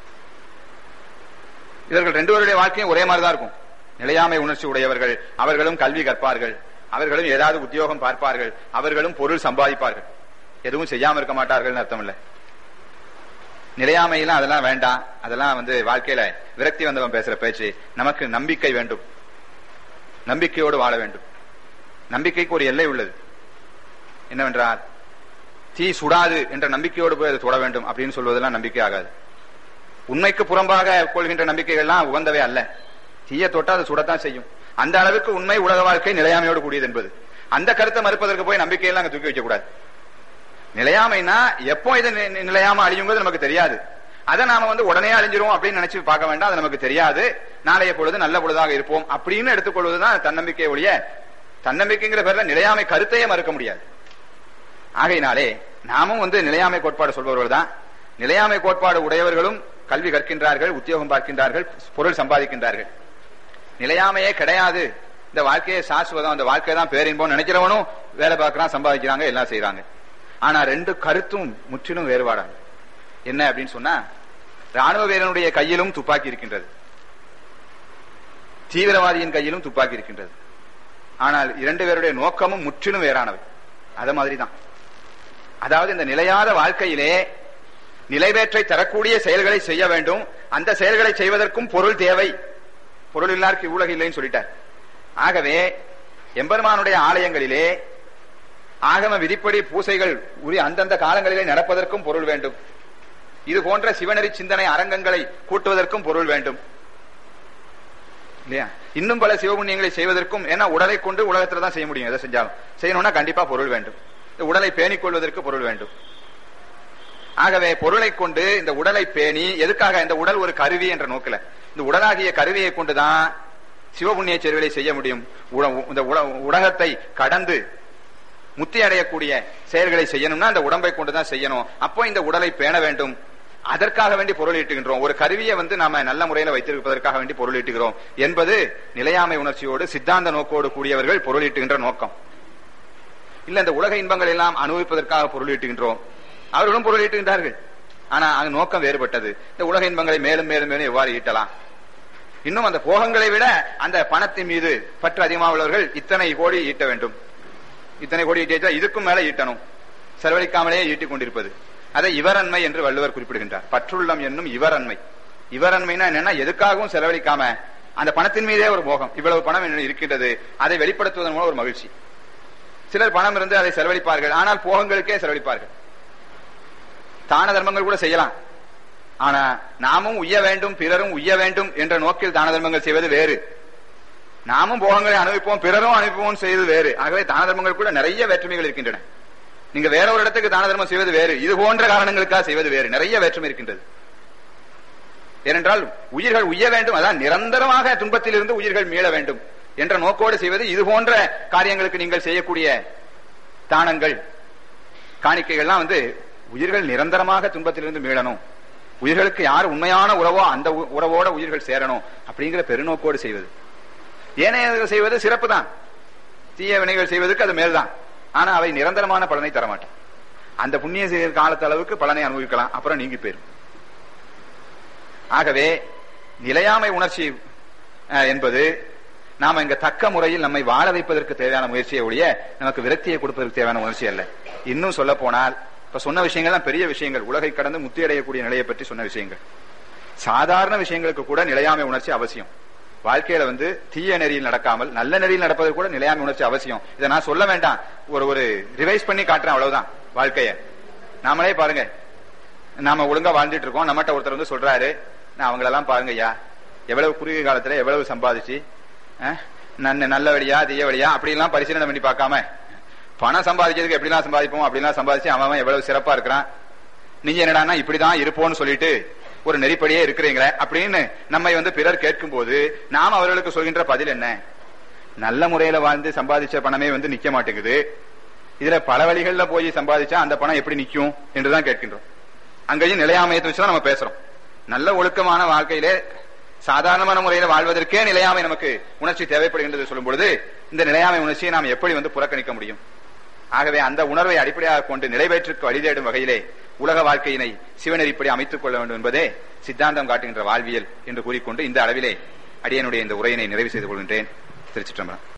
இவர்கள் ரெண்டு பேருடைய வாழ்க்கையும் ஒரே மாதிரிதான் இருக்கும் நிலையாமை உணர்ச்சி உடையவர்கள் அவர்களும் கல்வி கற்பார்கள் அவர்களும் ஏதாவது உத்தியோகம் பார்ப்பார்கள் அவர்களும் பொருள் சம்பாதிப்பார்கள் எதுவும் செய்யாம இருக்க மாட்டார்கள் அர்த்தம் இல்ல நிலையாமையெல்லாம் அதெல்லாம் வேண்டாம் அதெல்லாம் வந்து வாழ்க்கையில விரக்தி வந்தவன் பேசுற பேச்சு நமக்கு நம்பிக்கை வேண்டும் நம்பிக்கையோடு வாழ வேண்டும் நம்பிக்கைக்கு ஒரு எல்லை உள்ளது என்னவென்றால் தீ சுடாது என்ற நம்பிக்கையோடு போய் அதை தொட வேண்டும் அப்படின்னு சொல்வதெல்லாம் நம்பிக்கை ஆகாது உண்மைக்கு புறம்பாக கொள்கின்ற நம்பிக்கைகள்லாம் உகந்தவை அல்ல தீய தொட்டா அது சுடத்தான் செய்யும் அந்த அளவுக்கு உண்மை உலக வாழ்க்கை நிலையாமையோடு கூடியது என்பது அந்த கருத்தை மறுப்பதற்கு போய் நம்பிக்கையெல்லாம் அங்க தூக்கி வைக்க கூடாது நிலையாமைனா எப்போ இது நிலையாம அழியுங்கிறது நமக்கு தெரியாது அதை நாம வந்து உடனே அழிஞ்சிரும் அப்படின்னு நினைச்சு பார்க்க வேண்டாம் அது நமக்கு தெரியாது நாளைய பொழுது நல்ல பொழுதாக இருப்போம் அப்படின்னு எடுத்துக்கொள்வதுதான் தன்னம்பிக்கை ஒழிய தன்னம்பிக்கைங்கிற பேர்ல நிலையாமை கருத்தையே மறுக்க முடியாது ஆகையினாலே நாமும் வந்து நிலையாமை கோட்பாடு சொல்பவர்கள் தான் நிலையாமை கோட்பாடு உடையவர்களும் கல்வி கற்கின்றார்கள் உத்தியோகம் பார்க்கின்றார்கள் பொருள் சம்பாதிக்கின்றார்கள் நிலையாமையே கிடையாது இந்த வாழ்க்கையை சாஸ்வதம் அந்த வாழ்க்கை தான் பேரின்போம் நினைக்கிறவனும் வேலை பார்க்கறான் சம்பாதிக்கிறாங்க எல்லாம் செய்யறாங்க ஆனா ரெண்டு கருத்தும் முற்றிலும் வேறுபாடாங்க என்ன அப்படின்னு சொன்னா ராணுவ வீரனுடைய கையிலும் துப்பாக்கி இருக்கின்றது தீவிரவாதியின் கையிலும் துப்பாக்கி இருக்கின்றது ஆனால் இரண்டு பேருடைய நோக்கமும் முற்றிலும் வேறானவை அத மாதிரிதான் அதாவது இந்த நிலையாத வாழ்க்கையிலே நிலைவேற்றை தரக்கூடிய செயல்களை செய்ய வேண்டும் அந்த செயல்களை செய்வதற்கும் பொருள் தேவை பொருள் இல்லாருக்கு உலக இல்லைன்னு சொல்லிட்டார் ஆகவே எம்பெருமானுடைய ஆலயங்களிலே ஆகம விதிப்படி பூசைகள் உரிய அந்தந்த காலங்களிலே நடப்பதற்கும் பொருள் வேண்டும் இது போன்ற சிவநெறி சிந்தனை அரங்கங்களை கூட்டுவதற்கும் பொருள் வேண்டும் இல்லையா இன்னும் பல சிவபுண்ணியங்களை செய்வதற்கும் ஏன்னா உடலை கொண்டு உலகத்துல தான் செய்ய முடியும் எதை செஞ்சாலும் செய்யணும்னா கண்டிப்பா பொருள் வேண்டும் இந்த உடலை பேணிக் கொள்வதற்கு பொருள் வேண்டும் ஆகவே பொருளை கொண்டு இந்த உடலை பேணி எதுக்காக இந்த உடல் ஒரு கருவி என்ற நோக்கில இந்த உடலாகிய கருவியை கொண்டுதான் சிவபுண்ணிய செயல்களை செய்ய முடியும் உட- இந்த உல- உலகத்தை கடந்து முத்தி அடையக்கூடிய செயல்களை செய்யணும்னா அந்த உடம்பை கொண்டுதான் செய்யணும் அப்போ இந்த உடலை பேண வேண்டும் அதற்காக வேண்டி பொருள் ஈட்டுகின்றோம் ஒரு கருவியை வந்து நாம நல்ல முறையில வைத்திருப்பதற்காக வேண்டி பொருள் ஈட்டுகிறோம் என்பது நிலையாமை உணர்ச்சியோடு சித்தாந்த நோக்கோடு கூடியவர்கள் பொருள் ஈட்டுகின்ற நோக்கம் இல்ல இந்த உலக இன்பங்கள் எல்லாம் அனுபவிப்பதற்காக பொருள் ஈட்டுகின்றோம் அவர்களும் பொருள் ஈட்டுகின்றார்கள் ஆனா அங்க நோக்கம் வேறுபட்டது இந்த உலக இன்பங்களை மேலும் மேலும் மேலும் எவ்வாறு ஈட்டலாம் இன்னும் அந்த போகங்களை விட அந்த பணத்தின் மீது பற்று அதிகமாக உள்ளவர்கள் இத்தனை கோடி ஈட்ட வேண்டும் இத்தனை கோடி ஈட்டியா இதுக்கும் மேல ஈட்டணும் செலவழிக்காமலே ஈட்டிக் கொண்டிருப்பது அதை இவரன்மை என்று வள்ளுவர் குறிப்பிடுகின்றார் பற்றுள்ளம் என்னும் இவரன்மை இவரன்மைனா என்னன்னா எதுக்காகவும் செலவழிக்காம அந்த பணத்தின் மீதே ஒரு மோகம் இவ்வளவு பணம் என்னிடம் இருக்கின்றது அதை வெளிப்படுத்துவதன் மூலம் ஒரு மகிழ்ச்சி சிலர் பணம் இருந்து அதை செலவழிப்பார்கள் ஆனால் போகங்களுக்கே செலவழிப்பார்கள் தான தர்மங்கள் கூட செய்யலாம் ஆனா நாமும் உய்ய வேண்டும் பிறரும் உய்ய வேண்டும் என்ற நோக்கில் தான தர்மங்கள் செய்வது வேறு நாமும் போகங்களை அனுபவிப்போம் பிறரும் அனுபவிப்போம் செய்வது வேறு ஆகவே தான தர்மங்கள் கூட நிறைய வேற்றுமைகள் இருக்கின்றன நீங்க வேற ஒரு இடத்துக்கு தான தர்மம் செய்வது வேறு இது போன்ற காரணங்களுக்காக செய்வது வேறு நிறைய வேற்றுமை இருக்கின்றது ஏனென்றால் உயிர்கள் உய்ய வேண்டும் அதான் நிரந்தரமாக துன்பத்தில் இருந்து உயிர்கள் மீள வேண்டும் என்ற நோக்கோடு செய்வது இது போன்ற காரியங்களுக்கு நீங்கள் செய்யக்கூடிய தானங்கள் காணிக்கைகள்லாம் வந்து உயிர்கள் நிரந்தரமாக துன்பத்திலிருந்து மீளணும் உயிர்களுக்கு யார் உண்மையான உறவோ அந்த உ- உறவோட உயிர்கள் சேரணும் அப்படிங்கிற பெருநோக்கோடு செய்வது ஏனைய செய்வது சிறப்பு தான் தீய வினைகள் செய்வதற்கு அது மேல்தான் ஆனா அவை நிரந்தரமான பலனை தரமாட்டோம் அந்த புண்ணிய செய்கிற காலத்து அளவுக்கு பலனை அனுபவிக்கலாம் அப்புறம் நீங்கி போயிரும் ஆகவே நிலையாமை உணர்ச்சி அஹ், என்பது நாம இங்க தக்க முறையில் நம்மை வாழ வைப்பதற்கு தேவையான முயற்சியை ஒழிய நமக்கு விரக்தியை கொடுப்பதற்கு தேவையான முயற்சி அல்ல இன்னும் சொல்ல போனால் இப்ப சொன்ன விஷயங்கள் தான் பெரிய விஷயங்கள் உலகை கடந்து முத்தி அடையக்கூடிய நிலையை பற்றி சொன்ன விஷயங்கள் சாதாரண விஷயங்களுக்கு கூட நிலையாமை உணர்ச்சி அவசியம் வாழ்க்கையில வந்து தீய நெறியில் நடக்காமல் நல்ல நெறியில் நடப்பது கூட நிலையாமை உணர்ச்சி அவசியம் இதை நான் சொல்ல வேண்டாம் ஒரு ஒரு ரிவைஸ் பண்ணி காட்டுறேன் அவ்வளவுதான் வாழ்க்கைய நாமளே பாருங்க நாம ஒழுங்கா வாழ்ந்துட்டு இருக்கோம் நம்மகிட்ட ஒருத்தர் வந்து சொல்றாரு நான் அவங்களெல்லாம் பாருங்க ஐயா எவ்வளவு குறுகிய காலத்துல எவ்வளவு சம்பாதிச்சு அஹ், நன்ன நல்ல வழியா தீய வழியா அப்படி எல்லாம் பரிசீலனை பண்ணி பார்க்காம பணம் சம்பாதிக்கிறதுக்கு எப்படிலாம் சம்பாதிப்போம் அப்படிலாம் சம்பாதிச்சு அவன் அவன் எவ்வளவு சிறப்பா இருக்கிறான் நீங்க என்னடான்னா இப்படிதான் இருப்போம்னு சொல்லிட்டு ஒரு நெறிப்படியே இருக்கிறீங்களே அப்படின்னு நம்மை வந்து பிறர் கேட்கும் போது நாம் அவர்களுக்கு சொல்கின்ற பதில் என்ன நல்ல முறையில வாழ்ந்து சம்பாதிச்ச பணமே வந்து நிக்க மாட்டேங்குது இதுல பல வழிகள்ல போய் சம்பாதிச்சா அந்த பணம் எப்படி நிக்கும் என்றுதான் கேட்கின்றோம் அங்கேயும் நிலையாமையத்தை வச்சுதான் நம்ம பேசுறோம் நல்ல ஒழுக்கமான வாழ்க்கையிலே சாதாரணமான முறையில வாழ்வதற்கே நிலையாமை நமக்கு உணர்ச்சி தேவைப்படுகின்றது சொல்லும் பொழுது இந்த நிலையாமை உணர்ச்சியை நாம் எப்படி வந்து புறக்கணிக்க முடியும் ஆகவே அந்த உணர்வை அடிப்படையாக கொண்டு நிறைவேற்றுக்கு வழி தேடும் வகையிலே உலக வாழ்க்கையினை சிவநெறிப்படி அமைத்துக் கொள்ள வேண்டும் என்பதே சித்தாந்தம் காட்டுகின்ற வாழ்வியல் என்று கூறிக்கொண்டு இந்த அளவிலே அடியனுடைய இந்த உரையினை நிறைவு செய்து கொள்கின்றேன் திருச்சிற்றம்பலம்